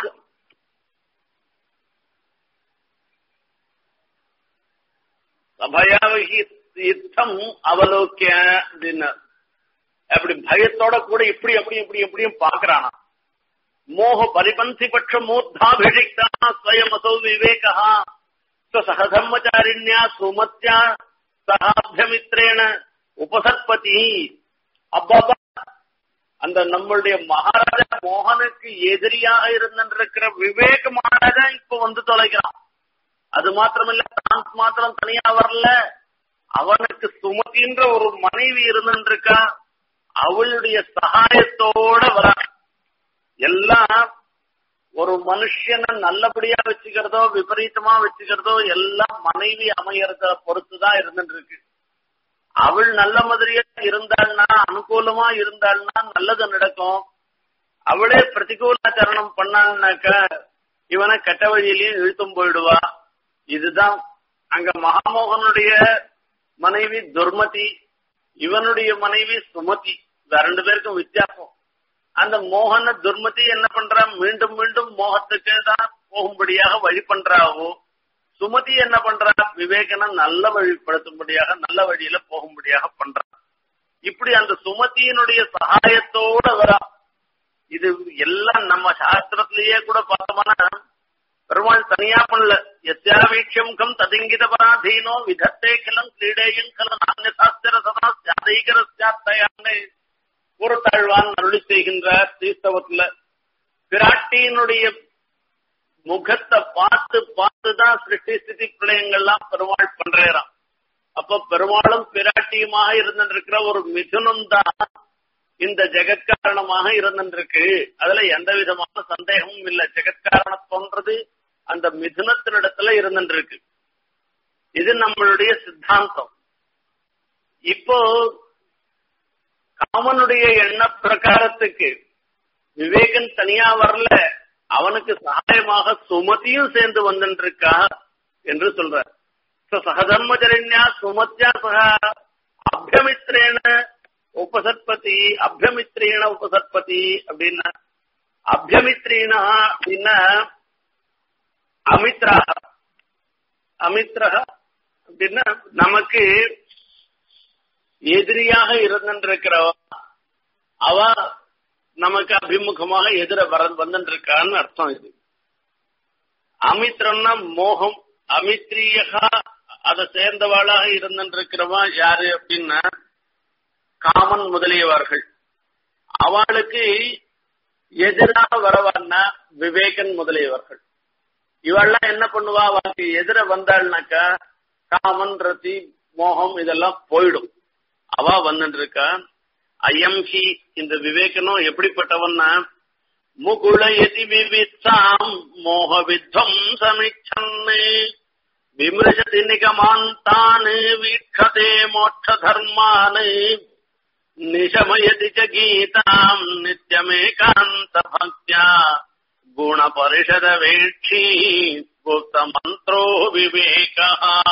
சபையாவகி யுத்தம் அவலோக்கிய அப்படின்னு அப்படி பயத்தோட கூட இப்படி அப்படி இப்படி எப்படியும் பாக்குறானா மோக பரிபந்தி பட்ச மூர்தாபிஷிக்தா ஸ்வயம் அசௌ விவேகா சகதர்மச்சாரிண்யா சுமத்யா சகாபியமித்ரேன உபசத்பதி அப்பப்பா அந்த நம்மளுடைய மகாராஜா மோகனுக்கு எதிரியாக இருந்திருக்கிற விவேக மகாராஜா இப்ப வந்து தொலைக்கிறான் அது மாத்திரமில்ல தான் மாத்திரம் தனியா வரல அவனுக்கு சுமதின்ற ஒரு மனைவி இருந்துருக்கா அவளுடைய சகாயத்தோட வர எல்லாம் ஒரு மனுஷனை நல்லபடியா வச்சுக்கிறதோ விபரீதமா வச்சுக்கிறதோ எல்லாம் மனைவி அமையறத பொறுத்துதான் இருந்துட்டு இருக்கு அவள் நல்ல மாதிரியா இருந்தாள்னா அனுகூலமா இருந்தாள்னா நல்லது நடக்கும் அவளே பிரதிகூலாச்சரணம் பண்ணான்னாக்க இவனை கெட்ட வழியிலயும் இழுத்தும் போயிடுவா இதுதான் அங்க மகாமோகனுடைய மனைவி துர்மதி இவனுடைய மனைவி சுமதி இந்த ரெண்டு பேருக்கும் வித்தியாசம் அந்த மோகன துர்மதி என்ன பண்றா மீண்டும் மீண்டும் மோகத்துக்கு தான் போகும்படியாக வழி பண்றாவோ சுமதி என்ன பண்றா விவேகனை நல்ல வழிப்படுத்தும்படியாக நல்ல வழியில போகும்படியாக பண்றா இப்படி அந்த சுமதியினுடைய சகாயத்தோட வரா இது எல்லாம் நம்ம சாஸ்திரத்திலேயே கூட பார்த்தோம்னா பெருமாள் தனியா பண்ணல எஸ்யாவீட்சம் கம் ததிங்கித பராதீனோ விதத்தே கிளம் கிரீடேயும் கல நான்ய சாஸ்திர சதா சாதைகர சாத்தையான்னு கூறத்தாழ்வான் அருளி செய்கின்றார் ஸ்ரீஸ்தவத்துல பிராட்டியினுடைய முகத்தை பார்த்து பார்த்து தான் சிருஷ்டி ஸ்திதி பிரளயங்கள்லாம் பெருமாள் பண்றாராம் அப்ப பெருமாளும் பிராட்டியுமாக இருந்திருக்கிற ஒரு மிதுனம் தான் இந்த ஜெகத்காரணமாக இருந்திருக்கு அதுல எந்த விதமான சந்தேகமும் இல்ல ஜெகத்காரணத்தோன்றது அந்த மிதுனத்தினிடத்துல இருந்திருக்கு இது நம்மளுடைய சித்தாந்தம் இப்போ காமனுடைய எண்ண பிரகாரத்துக்கு விவேகன் தனியா வரல அவனுக்கு சகாயமாக சுமதியும் சேர்ந்து வந்துருக்கா என்று சொல்றார் சகதர்மச்சரண்யா சுமத்தியா சக அபியமித்ரேன உபசற்பதி அபியமித்ரீண உபசற்பதி அப்படின்னா அபியமித்ரீனா அப்படின்னா அமித்ரா அமித்ரா அப்படின்னா நமக்கு எதிரியாக இருந்திருக்கிறவ அவ நமக்கு அபிமுகமாக எதிர வர வந்துருக்கான்னு அர்த்தம் இது அமித்ரம்னா மோகம் அமித்ரியகா அதை சேர்ந்தவாளாக இருந்திருக்கிறவா யாரு அப்படின்னா காமன் முதலியவர்கள் அவளுக்கு எதிராக வரவான்னா விவேகன் முதலியவர்கள் இவெல்லாம் என்ன பண்ணுவா அவளுக்கு எதிர வந்தாள்னாக்கா காமன் ரதி மோகம் இதெல்லாம் போயிடும் அவ வந்துட்டு இருக்கா அயம் ஹி இந்த விவேகனும் எப்படிப்பட்டவன்னா முகுளயதி விவித்சாம் மோக வித்வம் சமிச்சன்னு விமிருஷதி நிகமாந்தான் வீட்சதே மோட்ச தர்மான் நிஷமயதி ச கீதாம் நித்யமேகாந்த பக்தியா குண பரிஷத வேட்சி குப்த மந்திரோ விவேகா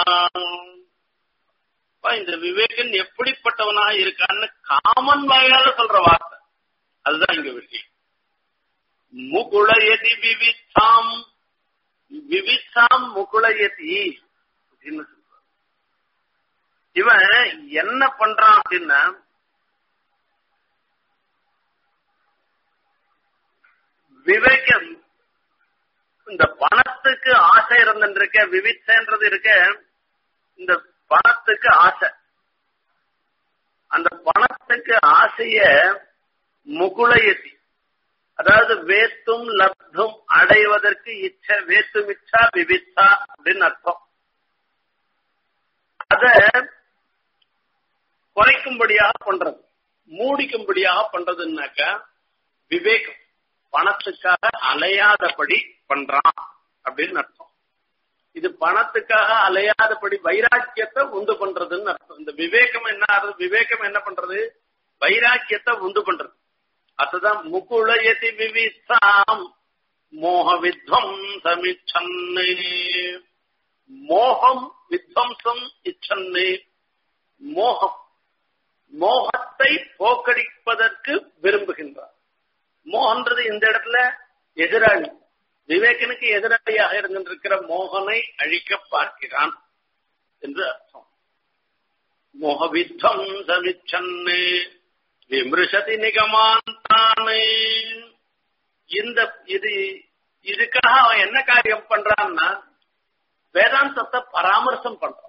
இந்த விவேகன் எப்படிப்பட்டவனா இருக்கான்னு காமன் வாயால சொல்ற வார்த்தை அதுதான் இங்க விஷயம் முகுளயதி விவித்தாம் விவித்தாம் முகுளயதி அப்படின்னு சொல்ற இவன் என்ன பண்றான் அப்படின்னா விவேகம் இந்த பணத்துக்கு ஆசை இருந்துருக்க விவிச்சன்றது இருக்க இந்த பணத்துக்கு ஆசை அந்த பணத்துக்கு ஆசைய முகுளயதி அதாவது வேத்தும் லப்தும் அடைவதற்கு இச்ச வேத்தும் இச்சா விவிச்சா அப்படின்னு அர்த்தம் அத குறைக்கும்படியாக பண்றது மூடிக்கும்படியாக பண்றதுன்னாக்கா விவேகம் பணத்துக்காக அலையாதபடி பண்றான் அப்படின்னு அர்த்தம் இது பணத்துக்காக அலையாதபடி வைராக்கியத்தை உண்டு பண்றதுன்னு அர்த்தம் இந்த விவேகம் என்ன ஆகுது விவேகம் என்ன பண்றது வைராக்கியத்தை உண்டு பண்றது அதுதான் முகுளயதி விவிசாம் மோக வித்வம்சம் இச்சன்னு மோகம் வித்வம்சம் இச்சன்னு மோகம் மோகத்தை போக்கடிப்பதற்கு விரும்புகின்றார் மோகன்றது இந்த இடத்துல எதிராளி விவேகனுக்கு எதிராளியாக இருந்திருக்கிற மோகனை அழிக்க பார்க்கிறான் என்று அர்த்தம் மோகவித்வம் சமிச்சன்னு விமிருஷதி நிகமாந்தானே இந்த இது இதுக்காக அவன் என்ன காரியம் பண்றான்னா வேதாந்தத்தை பராமர்சம் பண்றான்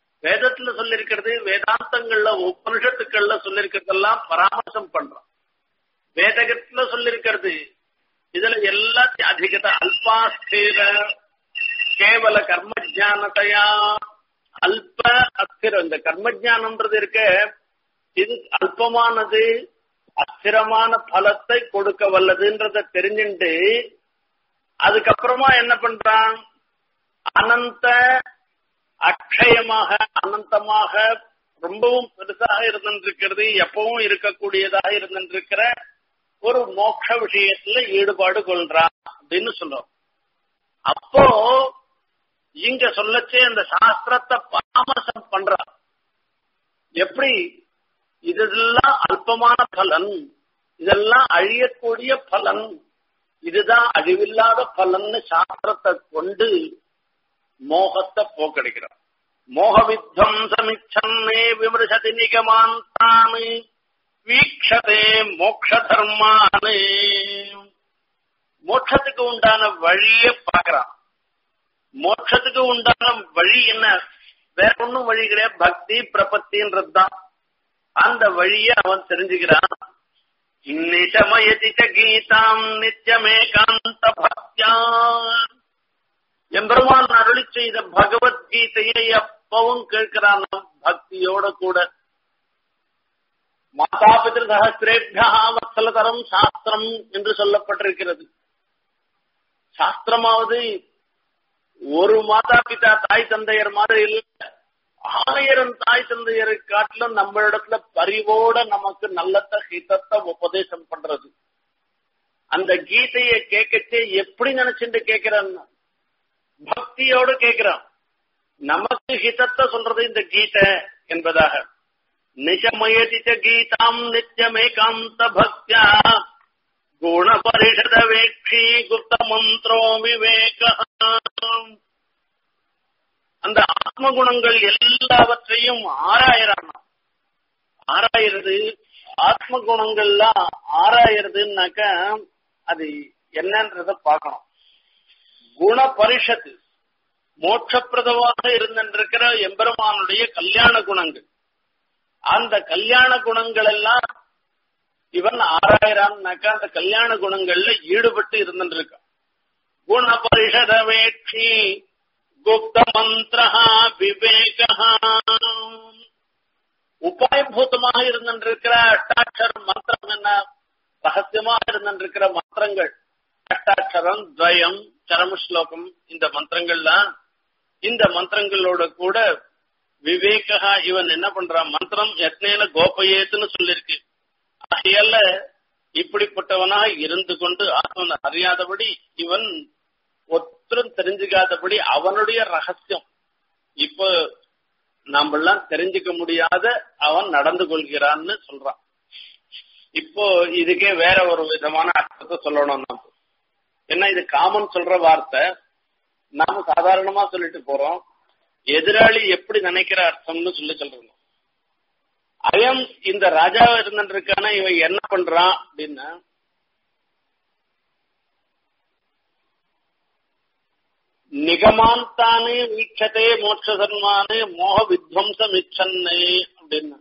வேதத்துல சொல்லிருக்கிறது வேதாந்தங்கள்ல உபனிஷத்துக்கள்ல சொல்லிருக்கிறதெல்லாம் பராமர்சம் பண்றான் வேதகத்துல சொல்லிருக்கிறது இதுல எல்லாத்தையும் அதிகத அல்பாஸ்திர கேவல கர்மஜானத்தையா அல்ப அஸ்திரம் இந்த கர்மஜானம்ன்றது இருக்க இது அல்பமானது அஸ்திரமான பலத்தை கொடுக்க வல்லதுன்றத தெரிஞ்சுட்டு அதுக்கப்புறமா என்ன பண்றான் அனந்த அக்ஷயமாக அனந்தமாக ரொம்பவும் பெருசாக இருந்திருக்கிறது எப்பவும் இருக்கக்கூடியதாக இருந்திருக்கிற ஒரு மோட்ச விஷயத்துல ஈடுபாடு கொள்றான் அப்படின்னு சொல்றோம் அப்போ இங்க சொல்லச்சே அந்த சாஸ்திரத்தை பராமர்சம் பண்றான் எப்படி இதெல்லாம் அல்பமான பலன் இதெல்லாம் அழியக்கூடிய பலன் இதுதான் அழிவில்லாத பலன்னு சாஸ்திரத்தை கொண்டு மோகத்தை போக்கடிக்கிறான் மோக வித்வம்சமிச்சன்னே விமர்சதி நிகமாந்தானு வீக்ஷதே மோக்ஷ தர்மானு மோட்சத்துக்கு உண்டான வழிய பாக்குறான் மோட்சத்துக்கு உண்டான வழி என்ன வேற ஒன்னும் வழி கிடையாது பக்தி பிரபத்தின்றது தான் அந்த வழிய அவன் தெரிஞ்சுக்கிறான் நிஷமயதி கீதாம் நித்தியமேகாந்த பக்தியா எம்பெருமான் அருளி செய்த பகவத்கீதையை எப்பவும் கேட்கிறான் பக்தியோட கூட மாதா பிதிரு சகசிரேபியா வத்சலதரம் சாஸ்திரம் என்று சொல்லப்பட்டிருக்கிறது சாஸ்திரமாவது ஒரு மாதா பிதா தாய் தந்தையர் மாதிரி இல்ல ஆயிரம் தாய் தந்தையரை காட்டிலும் நம்ம இடத்துல பரிவோட நமக்கு நல்லத்த ஹிதத்தை உபதேசம் பண்றது அந்த கீதையை கேட்கச்சே எப்படி நினைச்சுட்டு கேட்கிறான் பக்தியோடு கேட்கிறான் நமக்கு ஹிதத்தை சொல்றது இந்த கீதை என்பதாக நிஜமயதிச்ச கீதாம் நித்தியமேகாந்த பக்தியா குண பரிஷத வேட்சி குப்த மந்திரோ விவேக அந்த ஆத்ம குணங்கள் எல்லாவற்றையும் ஆராயிறான் ஆராயிறது ஆத்ம குணங்கள்லாம் ஆராயிறதுனாக்க அது என்னன்றத பார்க்கணும் குண பரிஷத்து மோட்சப்பிரதமாக இருந்திருக்கிற எம்பெருமானுடைய கல்யாண குணங்கள் அந்த கல்யாண குணங்கள் எல்லாம் இவன் ஆறாயிரம்னாக்கா அந்த கல்யாண குணங்கள்ல ஈடுபட்டு இருந்துருக்கான் குண பரிஷத வேட்சி குப்த மந்திர விவேக உபாயபூதமாக இருந்திருக்கிற அட்டாட்சர மந்திரம் என்ன ரகசியமாக இருந்திருக்கிற மந்திரங்கள் அட்டாட்சரம் துவயம் சரம ஸ்லோகம் இந்த மந்திரங்கள்லாம் இந்த மந்திரங்களோட கூட விவேகா இவன் என்ன பண்றான் மந்திரம் யத்னேன கோபயேத்துன்னு சொல்லிருக்கு ஆகையால இப்படிப்பட்டவனாக இருந்து கொண்டு ஆத்மன் அறியாதபடி இவன் ஒத்தரும் தெரிஞ்சுக்காதபடி அவனுடைய ரகசியம் இப்போ நாமெல்லாம் தெரிஞ்சுக்க முடியாத அவன் நடந்து கொள்கிறான்னு சொல்றான் இப்போ இதுக்கே வேற ஒரு விதமான அர்த்தத்தை சொல்லணும் நம்ம என்ன இது காமன் சொல்ற வார்த்தை நாம சாதாரணமா சொல்லிட்டு போறோம் எதிராளி எப்படி நினைக்கிற அர்த்தம்னு சொல்லி சொல்றோம் அயம் இந்த ராஜா இருந்திருக்கான இவன் என்ன பண்றான் அப்படின்னா நிகமாந்தானு வீட்சதே மோட்ச சன்மானு மோக வித்வம்சம் இச்சன்னு அப்படின்னு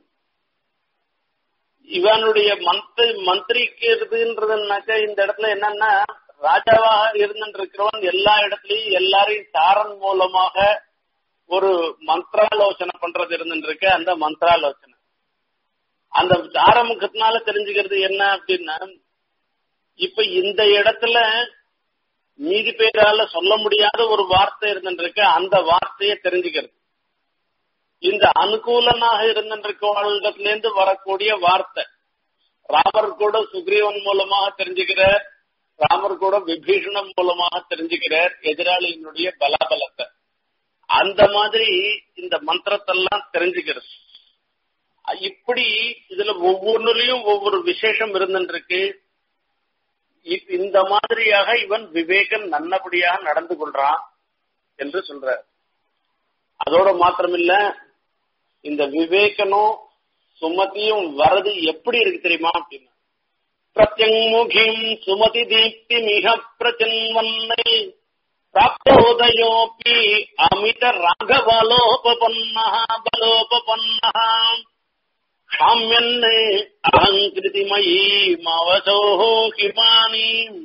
இவனுடைய மந்திரி மந்திரிக்கிறதுன்றதுனாக்க இந்த இடத்துல என்னன்னா ராஜாவாக இருந்திருக்கிறவன் எல்லா இடத்துலயும் எல்லாரையும் சாரன் மூலமாக ஒரு மந்திராலோசனை பண்றது இருந்துருக்கு அந்த மந்திராலோசனை அந்த ஆரம்பத்தினால தெரிஞ்சுக்கிறது என்ன அப்படின்னா இப்ப இந்த இடத்துல மீதி பேரால சொல்ல முடியாத ஒரு வார்த்தை இருந்துருக்கு அந்த வார்த்தையை தெரிஞ்சுக்கிறது இந்த அனுகூலனாக இருந்திருக்கவர்களிடத்துல இருந்து வரக்கூடிய வார்த்தை ராமர் கூட சுக்ரீவன் மூலமாக தெரிஞ்சுக்கிறார் ராமர் கூட விபீஷணம் மூலமாக தெரிஞ்சுக்கிறார் எதிராளியினுடைய பலாபலத்தை அந்த மாதிரி இந்த மந்திரத்தெல்லாம் தெரிஞ்சுக்கிறது இப்படி இதுல ஒவ்வொன்றுலயும் ஒவ்வொரு விசேஷம் இருந்துருக்கு இந்த மாதிரியாக இவன் விவேகன் நல்லபடியாக நடந்து கொள்றான் என்று சொல்ற அதோட மாத்திரமில்ல இந்த விவேகனும் சுமதியும் வரது எப்படி இருக்கு தெரியுமா அப்படின்னா பிரத்யங்முகிம் சுமதி தீப்தி மிக பிரச்சன்வன்னை प्राप्तोदयोऽपि अमित राघवलोपपन्नः बलोपपन्नः சாமியன்னு அகங்கிருதிமயீ மவசோ ஹிமானீம்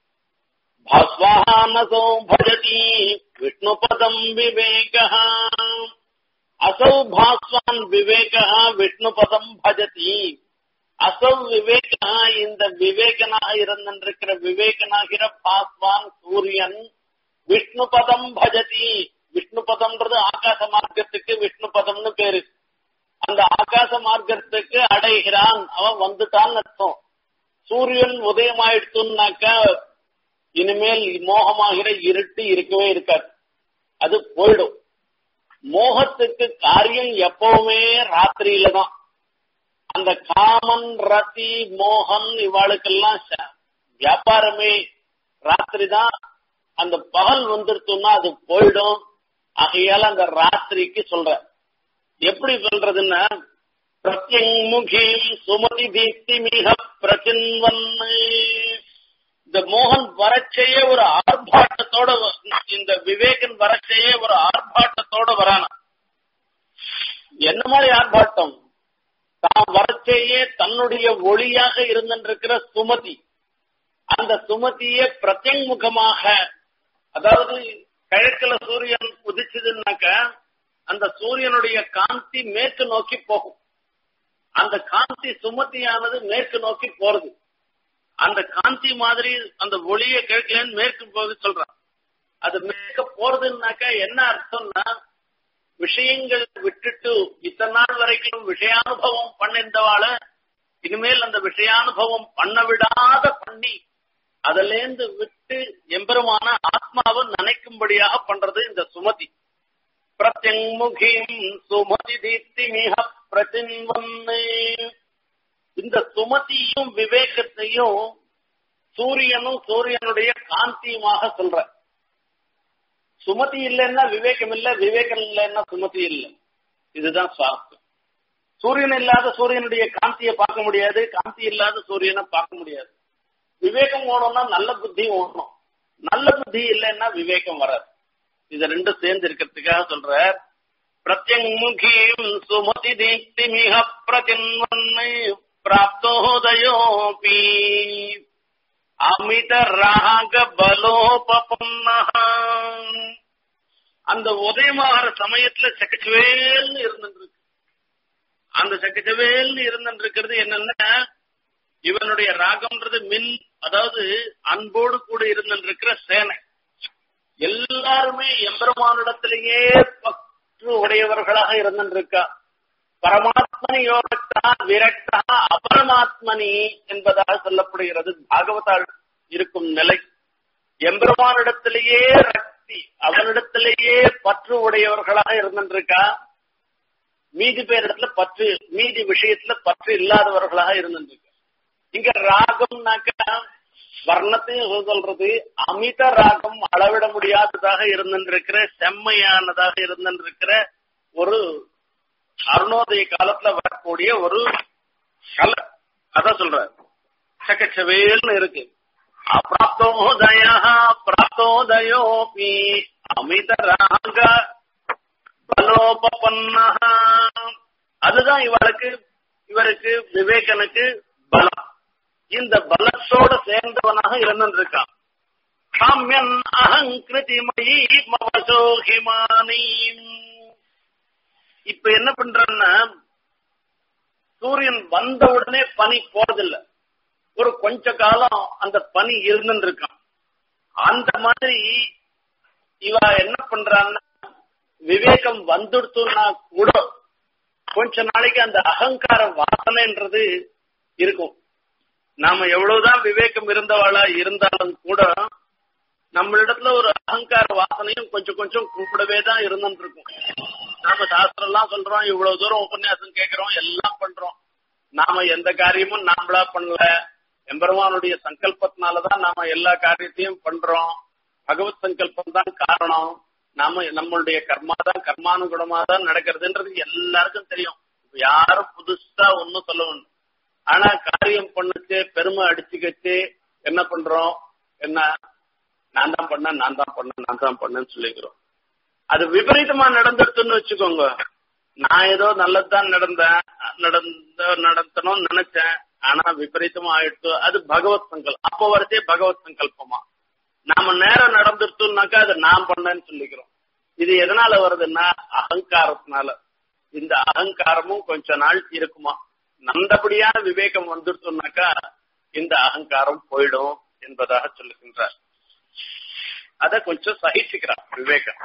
भास्वानसौ भजति विष्णुपदम् विवेकः असौ भास्वान् विवेकः விஷ்ணுபதம் பஜதி அசௌ விவேகா இந்த விவேகனாக இருந்திருக்கிற விவேகனாகிற பாஸ்வான் சூரியன் விஷ்ணுபதம் பஜதி விஷ்ணுபதம்ன்றது ஆகாச மார்க்கத்துக்கு விஷ்ணுபதம்னு பேரு அந்த ஆகாச மார்க்கத்துக்கு அடைகிறான் அவன் வந்துட்டான்னு அர்த்தம் சூரியன் உதயமாயிடுச்சுன்னாக்கா இனிமேல் மோகமாகிற இருட்டு இருக்கவே இருக்காது அது போயிடும் மோகத்துக்கு காரியம் எப்பவுமே ராத்திரியில தான் அந்த காமன் ரத்தி மோகன் இவாளுக்கெல்லாம் வியாபாரமே ராத்திரி தான் அந்த பகல் வந்துருச்சுன்னா அது போயிடும் ஆகையால அந்த ராத்திரிக்கு சொல்ற எப்படி சொல்றதுன்னா பிரத்யங்முகீம் சுமதி தீப்தி மிக பிரச்சின்வன்னு இந்த மோகன் வரச்சையே ஒரு ஆர்ப்பாட்டத்தோட இந்த விவேகன் வரச்சையே ஒரு ஆர்ப்பாட்டத்தோட வரான என்ன மாதிரி ஆர்ப்பாட்டம் தான் வரச்சையே தன்னுடைய ஒளியாக இருந்திருக்கிற சுமதி அந்த சுமதியே பிரத்யங்முகமாக அதாவது கிழக்குல சூரியன் உதிச்சதுன்னாக்க அந்த சூரியனுடைய காந்தி மேற்கு நோக்கி போகும் அந்த காந்தி சுமதியானது மேற்கு நோக்கி போறது அந்த காந்தி மாதிரி அந்த ஒளிய கிழக்குலன்னு மேற்கு போக சொல்றான் அது மேற்க போறதுன்னாக்கா என்ன அர்த்தம்னா விஷயங்கள் விட்டுட்டு இத்தனை நாள் வரைக்கும் விஷயானுபவம் பண்ணிருந்தவாள இனிமேல் அந்த விஷயானுபவம் பண்ண விடாத பண்ணி அதிலேந்து விட்டு எம்பெருமான ஆத்மாவை நினைக்கும்படியாக பண்றது இந்த சுமதி பிரத்யங்முகிம் சுமதி தீப்தி மிக பிரதின்வன்னு இந்த சுமதியும் விவேகத்தையும் சூரியனும் சூரியனுடைய காந்தியுமாக சொல்ற சுமதி இல்லைன்னா விவேகம் இல்ல விவேகம் இல்லைன்னா சுமதி இல்லை இதுதான் சுவாசம் சூரியன் இல்லாத சூரியனுடைய காந்தியை பார்க்க முடியாது காந்தி இல்லாத சூரியனை பார்க்க முடியாது விவேகம் ஓடணும்னா நல்ல புத்தி ஓடணும் நல்ல புத்தி இல்லைன்னா விவேகம் வராது இது ரெண்டும் சேர்ந்து இருக்கிறதுக்காக சொல்ற பிரத்யங்முகீம் சுமதி தீப்தி மிக பிரதின்வன்னு பிராப்தோதயோபி அமித ராக பலோபன்ன அந்த உதயமாகிற சமயத்துல சக்கச்சுவேல்னு இருந்துருக்கு அந்த சக்கச்சவேல்னு இருந்துருக்கிறது என்னன்னா இவனுடைய ராகம்ன்றது மின் அதாவது அன்போடு கூட இருந்துருக்கிற சேனை எல்லாருமே எம்பெருமானிடத்திலேயே பற்று உடையவர்களாக இருந்துருக்கா பரமாத்மனி யோகத்தா விரக்தா அபரமாத்மனி என்பதாக சொல்லப்படுகிறது பாகவதால் இருக்கும் நிலை எம்பெருமானிடத்திலேயே ரக்தி அவனிடத்திலேயே பற்று உடையவர்களாக இருந்துருக்கா மீதி பேரிடத்துல பற்று மீதி விஷயத்துல பற்று இல்லாதவர்களாக இருந்துருக்கா இங்க ராகம்னாக்கா வர்ணத்தையும் சொல்றது அமித ராகம் அளவிட முடியாததாக இருந்திருக்கிற செம்மையானதாக இருந்திருக்கிற ஒரு அருணோதய காலத்துல வரக்கூடிய ஒரு கலை அதான் சொல்ற சக்கச்சவேல்னு இருக்கு அப்பிராப்தோதய பிராப்தோதயோபி அமித ராக பலோபன்ன அதுதான் இவளுக்கு இவருக்கு விவேகனுக்கு பலம் இந்த பலத்தோட சேர்ந்தவனாக இருந்திருக்கான் சாமியன் அகங்கிருதிமயி மவசோ ஹிமானி இப்ப என்ன பண்றான்னா சூரியன் வந்த உடனே பனி போறதில்ல ஒரு கொஞ்ச காலம் அந்த பனி இருந்துட்டு இருக்கான் அந்த மாதிரி இவ என்ன பண்றான்னா விவேகம் வந்துடுத்துன்னா கூட கொஞ்ச நாளைக்கு அந்த அகங்கார வாசனைன்றது இருக்கும் நாம எவ்வளவுதான் விவேகம் இருந்தவாளா இருந்தாலும் கூட நம்மளிடத்துல ஒரு அகங்கார வாசனையும் கொஞ்சம் கொஞ்சம் கூடவே தான் இருந்துட்டு இருக்கும் நாம சாஸ்திரம் எல்லாம் சொல்றோம் இவ்வளவு தூரம் உபன்யாசம் கேட்கிறோம் எல்லாம் பண்றோம் நாம எந்த காரியமும் நாமளா பண்ணல எம்பெருமானுடைய சங்கல்பத்தினாலதான் நாம எல்லா காரியத்தையும் பண்றோம் பகவத் சங்கல்பம் தான் காரணம் நாம நம்மளுடைய கர்மா தான் கர்மானுகுணமா தான் நடக்கிறதுன்றது எல்லாருக்கும் தெரியும் யாரும் புதுசா ஒன்னும் சொல்லணும் ஆனா காரியம் பண்ணுச்சு பெருமை அடிச்சுக்கிச்சு என்ன பண்றோம் என்ன நான் தான் பண்ண நான் தான் பண்ண நான் தான் பண்ணேன்னு சொல்லிக்கிறோம் அது விபரீதமா நடந்துருச்சுன்னு வச்சுக்கோங்க நான் ஏதோ நல்லதுதான் நடந்தேன் நடந்த நடத்தணும்னு நினைச்சேன் ஆனா விபரீதமா ஆயிடுச்சு அது பகவத் சங்கல்பம் அப்போ வரைச்சே பகவத் சங்கல்பமா நாம நேரம் நடந்துட்டோம்னாக்கா அது நான் பண்ணேன்னு சொல்லிக்கிறோம் இது எதனால வருதுன்னா அகங்காரத்தினால இந்த அகங்காரமும் கொஞ்ச நாள் இருக்குமா நல்லபடியான விவேகம் வந்துடுச்சோம்னாக்கா இந்த அகங்காரம் போயிடும் என்பதாக சொல்லுகின்றார் அத கொஞ்சம் சகிச்சுக்கிறார் விவேகம்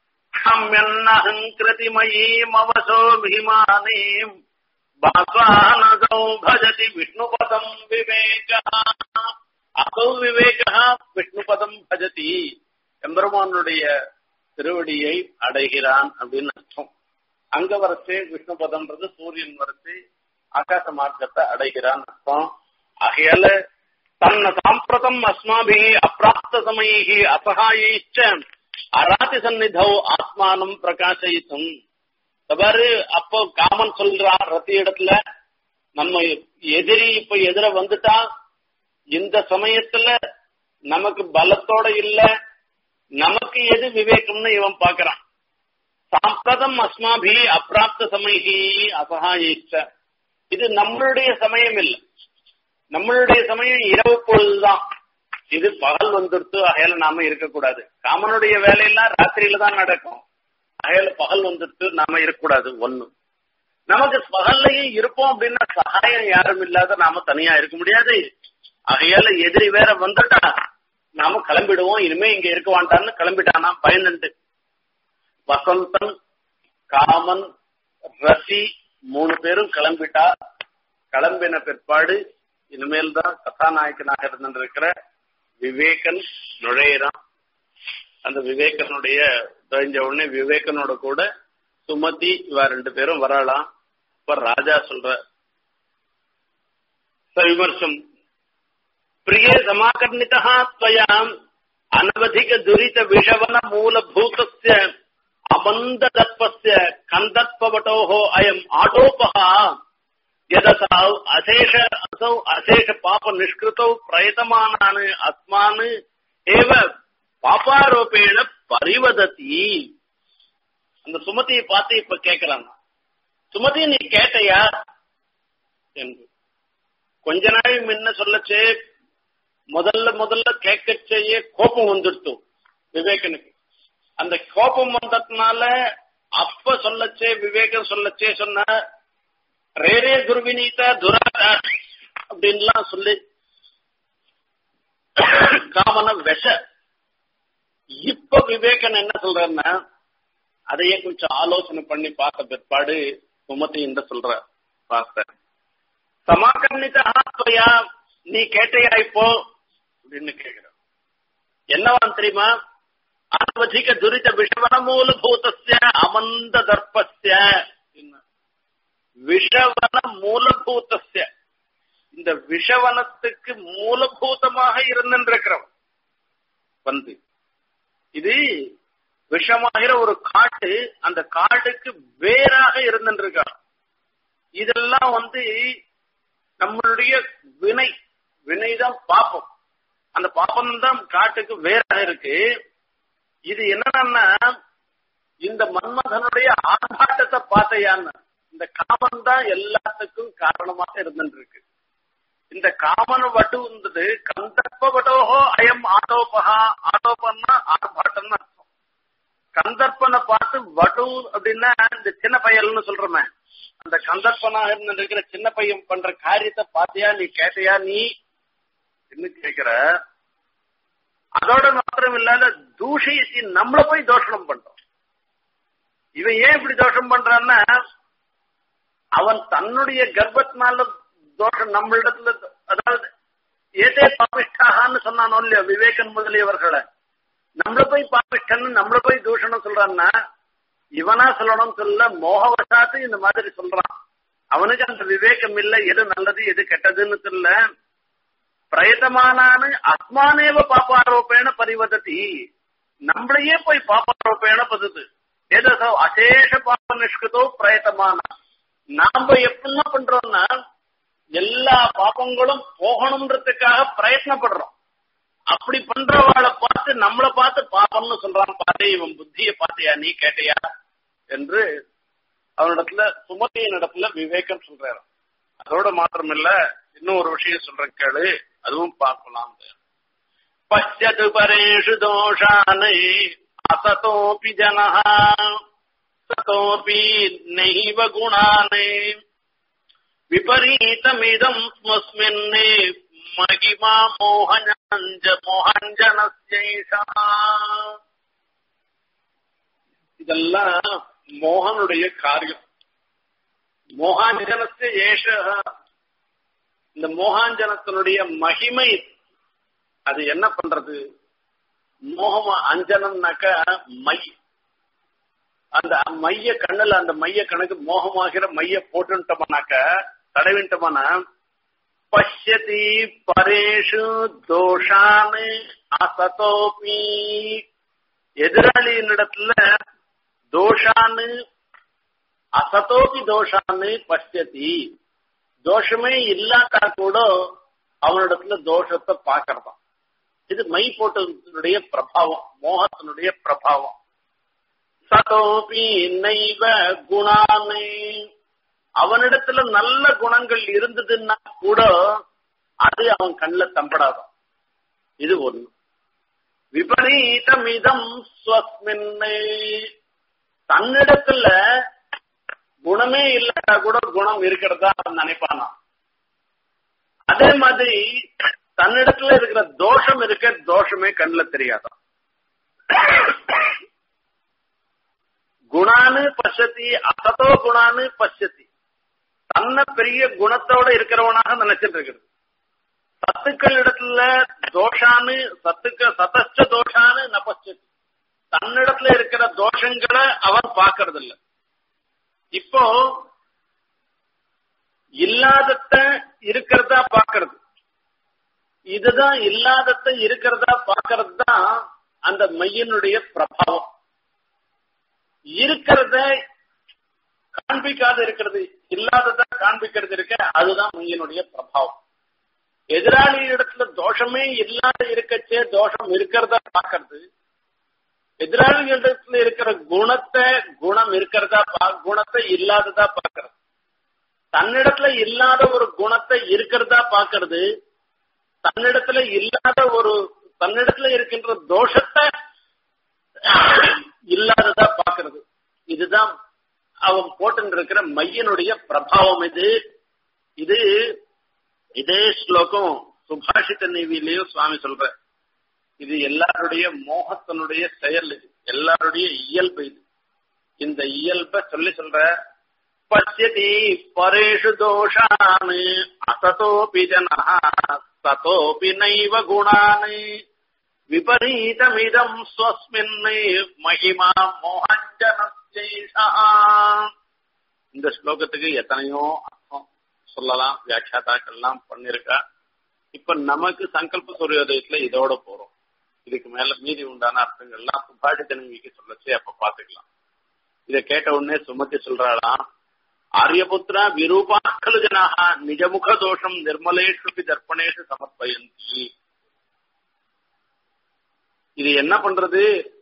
ஹம்யன்னஹங்கிருதிமயீம் அவசோ பீமானீம் பாஸ்வானதௌ பஜதி விஷ்ணுபதம் விவேக அசௌ விவேக விஷ்ணுபதம் பஜதி எம்பெருமானுடைய திருவடியை அடைகிறான் அப்படின்னு அர்த்தம் அங்க வரச்சு விஷ்ணுபதம்ன்றது சூரியன் வரச்சு ஆகாச மார்க்கத்தை அடைகிறான் அர்த்தம் ஆகையால தன்ன சாம்பிரதம் அஸ்மாபி அப்பிராப்த சமயி அசகாயிச்ச அராதி சந்நிதௌ ஆத்மானம் பிரகாசித்தும் பாரு அப்போ காமன் சொல்றான் ரத்தி இடத்துல நம்ம எதிரி இப்ப எதிர வந்துட்டா இந்த சமயத்துல நமக்கு பலத்தோட இல்ல நமக்கு எது விவேகம்னு இவன் பாக்குறான் சாம்பிரதம் அஸ்மாபி அப்பிராப்த சமயி அசகாயிச்ச இது நம்மளுடைய சமயம் இல்லை நம்மளுடைய சமயம் இரவு பொழுதுதான் இது பகல் வந்துடுத்து அகையில நாம இருக்கக்கூடாது காமனுடைய வேலையெல்லாம் ராத்திரியில தான் நடக்கும் அகையில பகல் வந்துடுத்து நாம இருக்கக்கூடாது ஒண்ணு நமக்கு பகல்லையும் இருப்போம் அப்படின்னா சகாயம் யாரும் இல்லாத நாம தனியா இருக்க முடியாது அகையால எதிரி வேற வந்துட்டா நாம கிளம்பிடுவோம் இனிமே இங்க இருக்க வேண்டான்னு கிளம்பிட்டானா பயந்துட்டு வசந்தன் காமன் ரசி மூணு பேரும் கிளம்பிட்டா கிளம்பின பிற்பாடு இனிமேல் தான் கதாநாயகனாக இருந்திருக்கிற விவேகன் நுழையிறான் அந்த விவேகனுடைய தெரிஞ்ச உடனே விவேகனோட கூட சுமதி இவ ரெண்டு பேரும் வரலாம் இப்ப ராஜா சொல்ற விமர்சம் பிரியே சமாகர்ணிதா துவயாம் அனவதிக துரித விஷவன மூலபூதஸ்ய அபந்த தர்ப்பஸ்ய கந்தத்பவட்டோஹோ அயம் ஆட்டோபகா यदसौ अशेष असौ अशेष पाप निष्कृतौ प्रयतमानान् अस्मान् एव பாப்பாரோபேண பரிவதத்தி அந்த சுமதியை பார்த்து இப்ப கேட்கிறான் சுமதி நீ கேட்டையா என்று கொஞ்ச நாள் முன்ன சொல்லச்சே முதல்ல முதல்ல கேட்கச்சேயே கோபம் வந்துடுத்து விவேகனுக்கு அந்த கோபம் வந்ததுனால அப்ப சொல்லச்சே விவேகம் சொல்லச்சே சொன்ன ரேரே துர்வினீத துராதா அப்படின்லாம் சொல்லி காமன விஷ இப்ப விவேகன் என்ன சொல்றன்னா அதையே கொஞ்சம் ஆலோசனை பண்ணி பார்த்த பிற்பாடு சுமதி என்று சொல்ற பார்த்த சமாகர்ணிதா நீ கேட்டையா இப்போ அப்படின்னு கேக்குற என்னவான் தெரியுமா அனவதிக துரித விஷவன மூலபூதஸ்ய அமந்த தர்ப்பஸ்ய விஷவன மூலபூதஸ்ய இந்த விஷவனத்துக்கு மூலபூதமாக இருந்திருக்கிறவன் வந்து இது விஷமாகிற ஒரு காட்டு அந்த காட்டுக்கு வேறாக இருந்திருக்கான் இதெல்லாம் வந்து நம்மளுடைய வினை வினைதான் பாப்பம் அந்த பாப்பம் தான் காட்டுக்கு வேறாக இருக்கு இது என்னன்னா இந்த மன்மதனுடைய ஆர்ப்பாட்டத்தை பார்த்தையான்னு இந்த காமன் தான் எல்லாத்துக்கும் காரணமாக இருந்துருக்கு இந்த காமன் வட்டு இருந்தது கந்தர்ப்ப வட்டோஹோ அயம் ஆட்டோபகா ஆட்டோபன்னா ஆர்ப்பாட்டம்னு அர்த்தம் கந்தர்ப்பனை பார்த்து வட்டு அப்படின்னா இந்த சின்ன பையல்னு சொல்றமே அந்த கந்தர்ப்பனாக இருக்கிற சின்ன பையன் பண்ற காரியத்தை பார்த்தியா நீ கேட்டையா நீ என்ன கேக்குற அதோட மாத்திரம் இல்லாத தூஷியத்தி நம்மள போய் தோஷணம் பண்றோம் இவன் ஏன் இப்படி தோஷம் பண்றான்னா அவன் தன்னுடைய கர்ப்பத்தினால தோஷம் நம்மளிடத்துல அதாவது ஏதே பாபிஷ்டாகான்னு சொன்னானோ இல்லையா விவேகன் முதலியவர்களை நம்மள போய் பாபிஷ்டன்னு நம்மள போய் தூஷணம் சொல்றான்னா இவனா சொல்லணும்னு சொல்ல மோகவசாத்து இந்த மாதிரி சொல்றான் அவனுக்கு அந்த விவேகம் இல்லை எது நல்லது எது கெட்டதுன்னு சொல்ல பிரயத்தமானான்னு அஸ்மானேவ பாப்பாரோப்பேன பரிவதத்தி நம்மளையே போய் பாப்பாரோப்பேன பதுது ஏதோ அசேஷ பாப்ப நிஷ்கிருதோ பிரயத்தமான நாம எப்படின்னா பண்றோம்னா எல்லா பாப்பங்களும் போகணுன்றதுக்காக பிரயத்னப்படுறோம் அப்படி பண்றவாளை பார்த்து நம்மளை பார்த்து பாப்பம்னு சொல்றான் பாரு இவன் புத்திய பார்த்தியா நீ கேட்டையா என்று அவனிடத்துல சுமதியின் இடத்துல விவேகம் சொல்றாரு அதோட மாத்திரம் இல்ல இன்னும் ஒரு விஷயம் சொல்றேன் கேளு அதுவும் பார்க்கலாம் பச்சது பரேஷு தோஷானை அசதோபி ஜனஹ சதோபி நைவ குணானே விபரீதமிதம் ஸ்மஸ்மின் மகிமா மோகஞ்ச மோகஞ்சனஸ்யைஷா இதெல்லாம் மோகனுடைய காரியம் மோகாஞ்சனஸ்ய ஏஷ இந்த மோகாஞ்சனத்தினுடைய மகிமை அது என்ன பண்றது மோகமா அஞ்சனம்னாக்க மை அந்த மைய கண்ணுல அந்த மைய கணக்கு மோகமாகிற மைய போட்டுட்டோம்னாக்க தடவிட்டோம்னா பசியதி பரேஷு தோஷானு அசதோபி எதிராளியினிடத்துல தோஷான்னு அசதோபி தோஷான்னு பசியதி தோஷமே இல்லாட்டா கூட அவனிடத்துல தோஷத்தை பாக்கிறதாம் இது மை போட்டதனுடைய பிரபாவம் மோகத்தினுடைய பிரபாவம் சதோபி நைவ குணானே அவனிடத்துல நல்ல குணங்கள் இருந்ததுன்னா கூட அது அவன் கண்ணில் தம்படாதான் இது ஒண்ணு விபரீதமிதம் ஸ்வஸ்மின்னே தன்னிடத்துல குணமே இல்லாட்டா கூட குணம் இருக்கிறதா அவன் நினைப்பானா அதே மாதிரி தன்னிடத்துல இருக்கிற தோஷம் இருக்க தோஷமே கண்ணில் தெரியாதான் குணானு பசதி அசதோ குணானு பசதி தன்னை பெரிய குணத்தோட இருக்கிறவனாக நினைச்சிட்டு இருக்கிறது சத்துக்கள் இடத்துல தோஷானு சத்துக்க சதச்ச தோஷானு நபச்சதி தன்னிடத்துல இருக்கிற தோஷங்களை அவன் பாக்குறது இல்ல இப்போ இல்லாதத இருக்கிறதா பாக்குறது இதுதான் இல்லாதத இருக்கிறதா பாக்குறது தான் அந்த மையனுடைய பிரபாவம் இருக்கிறத காண்பிக்காத இருக்கிறது இல்லாதத காண்பிக்கிறது இருக்க அதுதான் மையனுடைய பிரபாவம் எதிராளி இடத்துல தோஷமே இல்லாத இருக்கச்சே தோஷம் இருக்கிறதா பாக்குறது எதிராளி இடத்துல இருக்கிற குணத்தை குணம் இருக்கிறதா குணத்தை இல்லாததா பாக்குறது தன்னிடத்துல இல்லாத ஒரு குணத்தை இருக்கிறதா பாக்குறது தன்னிடத்துல இல்லாத ஒரு தன்னிடத்துல இருக்கின்ற தோஷத்தை இல்லாததா பாக்குறது இதுதான் அவன் போட்டு இருக்கிற மையனுடைய பிரபாவம் இது இது இதே ஸ்லோகம் சுபாஷித நீவிலையும் சுவாமி சொல்ற இது எல்லாருடைய மோகத்தினுடைய செயல் இது எல்லாருடைய இயல்பு இது இந்த இயல்ப சொல்லி சொல்ற பசியதி பரேஷு தோஷானு அசதோபி ஜனா சதோபி நைவ குணானு விபரீதமிதம் ஸ்வஸ்மின் மகிமா மோகஞ்சனஸ்யா இந்த ஸ்லோகத்துக்கு எத்தனையோ அர்த்தம் சொல்லலாம் வியாக்கியாதாக்கள்லாம் பண்ணிருக்கா இப்ப நமக்கு சங்கல்ப சூரியோதயத்துல இதோட போறோம் இதுக்கு மேல மீதி உண்டான அர்த்தங்கள்லாம் சுபாஷி தனவிக்கு சொல்லச்சு அப்ப பாத்துக்கலாம் இத கேட்ட உடனே சுமத்தி சொல்றாளாம் ஆரியபுத்திரா விரூபாக்கலு ஜனாக நிஜமுக தோஷம் நிர்மலேஷு தர்ப்பணேஷு சமர்ப்பயந்தி இது என்ன பண்றது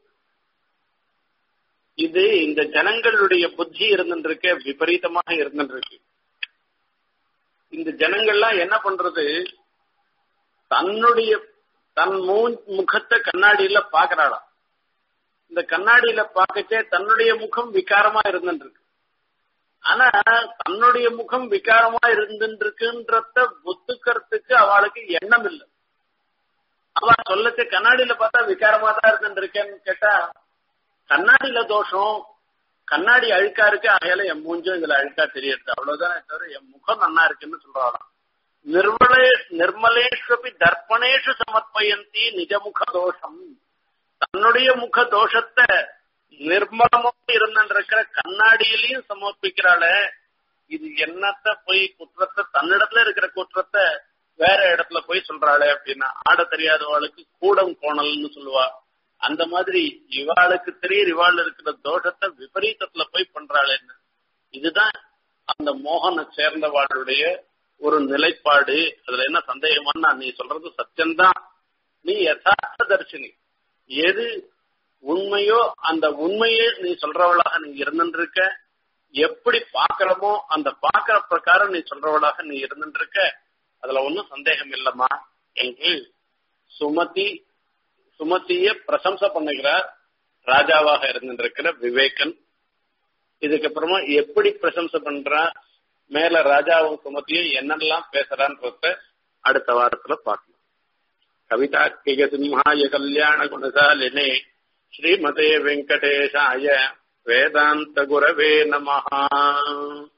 இது இந்த ஜனங்களுடைய புத்தி இருந்துருக்கு விபரீதமாக இருந்துருக்கு இந்த ஜனங்கள்லாம் என்ன பண்றது தன்னுடைய தன் மூ முகத்தை கண்ணாடியில பாக்குறாளாம் இந்த கண்ணாடியில பார்க்கச்சே தன்னுடைய முகம் விகாரமா இருந்துருக்கு ஆனா தன்னுடைய முகம் விகாரமா இருந்துருக்குன்றத ஒத்துக்கிறதுக்கு அவளுக்கு எண்ணம் இல்லை அவ சொல்லச்சு கண்ணாடியில பார்த்தா விகாரமா தான் இருந்துருக்கேன்னு கேட்டா கண்ணாடியில தோஷம் கண்ணாடி அழுக்கா இருக்கு அகையில என் மூஞ்சும் இதுல அழுக்கா தெரியுது அவ்வளவுதானே தவிர என் முகம் நன்னா இருக்குன்னு சொல்றாளாம் நிர்மலே நிர்மலேஷபி தர்ப்பணேஷு சமர்ப்பயந்தி நிஜமுக தோஷம் தன்னுடைய முக தோஷத்தை நிர்மலமா இருந்திருக்கிற கண்ணாடியிலையும் சமர்ப்பிக்கிறாள இது என்னத்த போய் குற்றத்தை தன்னிடத்துல இருக்கிற குற்றத்தை வேற இடத்துல போய் சொல்றாளே அப்படின்னா ஆட தெரியாதவாளுக்கு கூடம் கோணல்னு சொல்லுவா அந்த மாதிரி இவாளுக்கு தெரியும் இவாள் இருக்கிற தோஷத்தை விபரீதத்துல போய் பண்றாளேன்னு இதுதான் அந்த மோகனை சேர்ந்தவாளுடைய ஒரு நிலைப்பாடு அதுல என்ன சந்தேகமானா நீ சொல்றது சத்தியம்தான் நீ யதார்த்த தர்ஷினி எது உண்மையோ அந்த உண்மையே நீ சொல்றவளாக நீ இருந்துருக்க எப்படி பாக்குறோமோ அந்த பாக்குற பிரகாரம் நீ சொல்றவளாக நீ இருந்துட்டு இருக்க அதுல ஒன்னும் சந்தேகம் இல்லம்மா என்று சுமதி சுமதிய பிரசம்சை பண்ணுகிறார் ராஜாவாக இருந்திருக்கிற விவேகன் இதுக்கப்புறமா எப்படி பிரசம்சை பண்றா மேல ராஜாவும் சுமதியும் என்னெல்லாம் பேசுறான்றத அடுத்த வாரத்துல பார்க்கணும் கவிதாக்கிக சிம்ஹாய கல்யாண குணசாலினே ஸ்ரீமதே வெங்கடேஷாய வேதாந்த குரவே நமஹா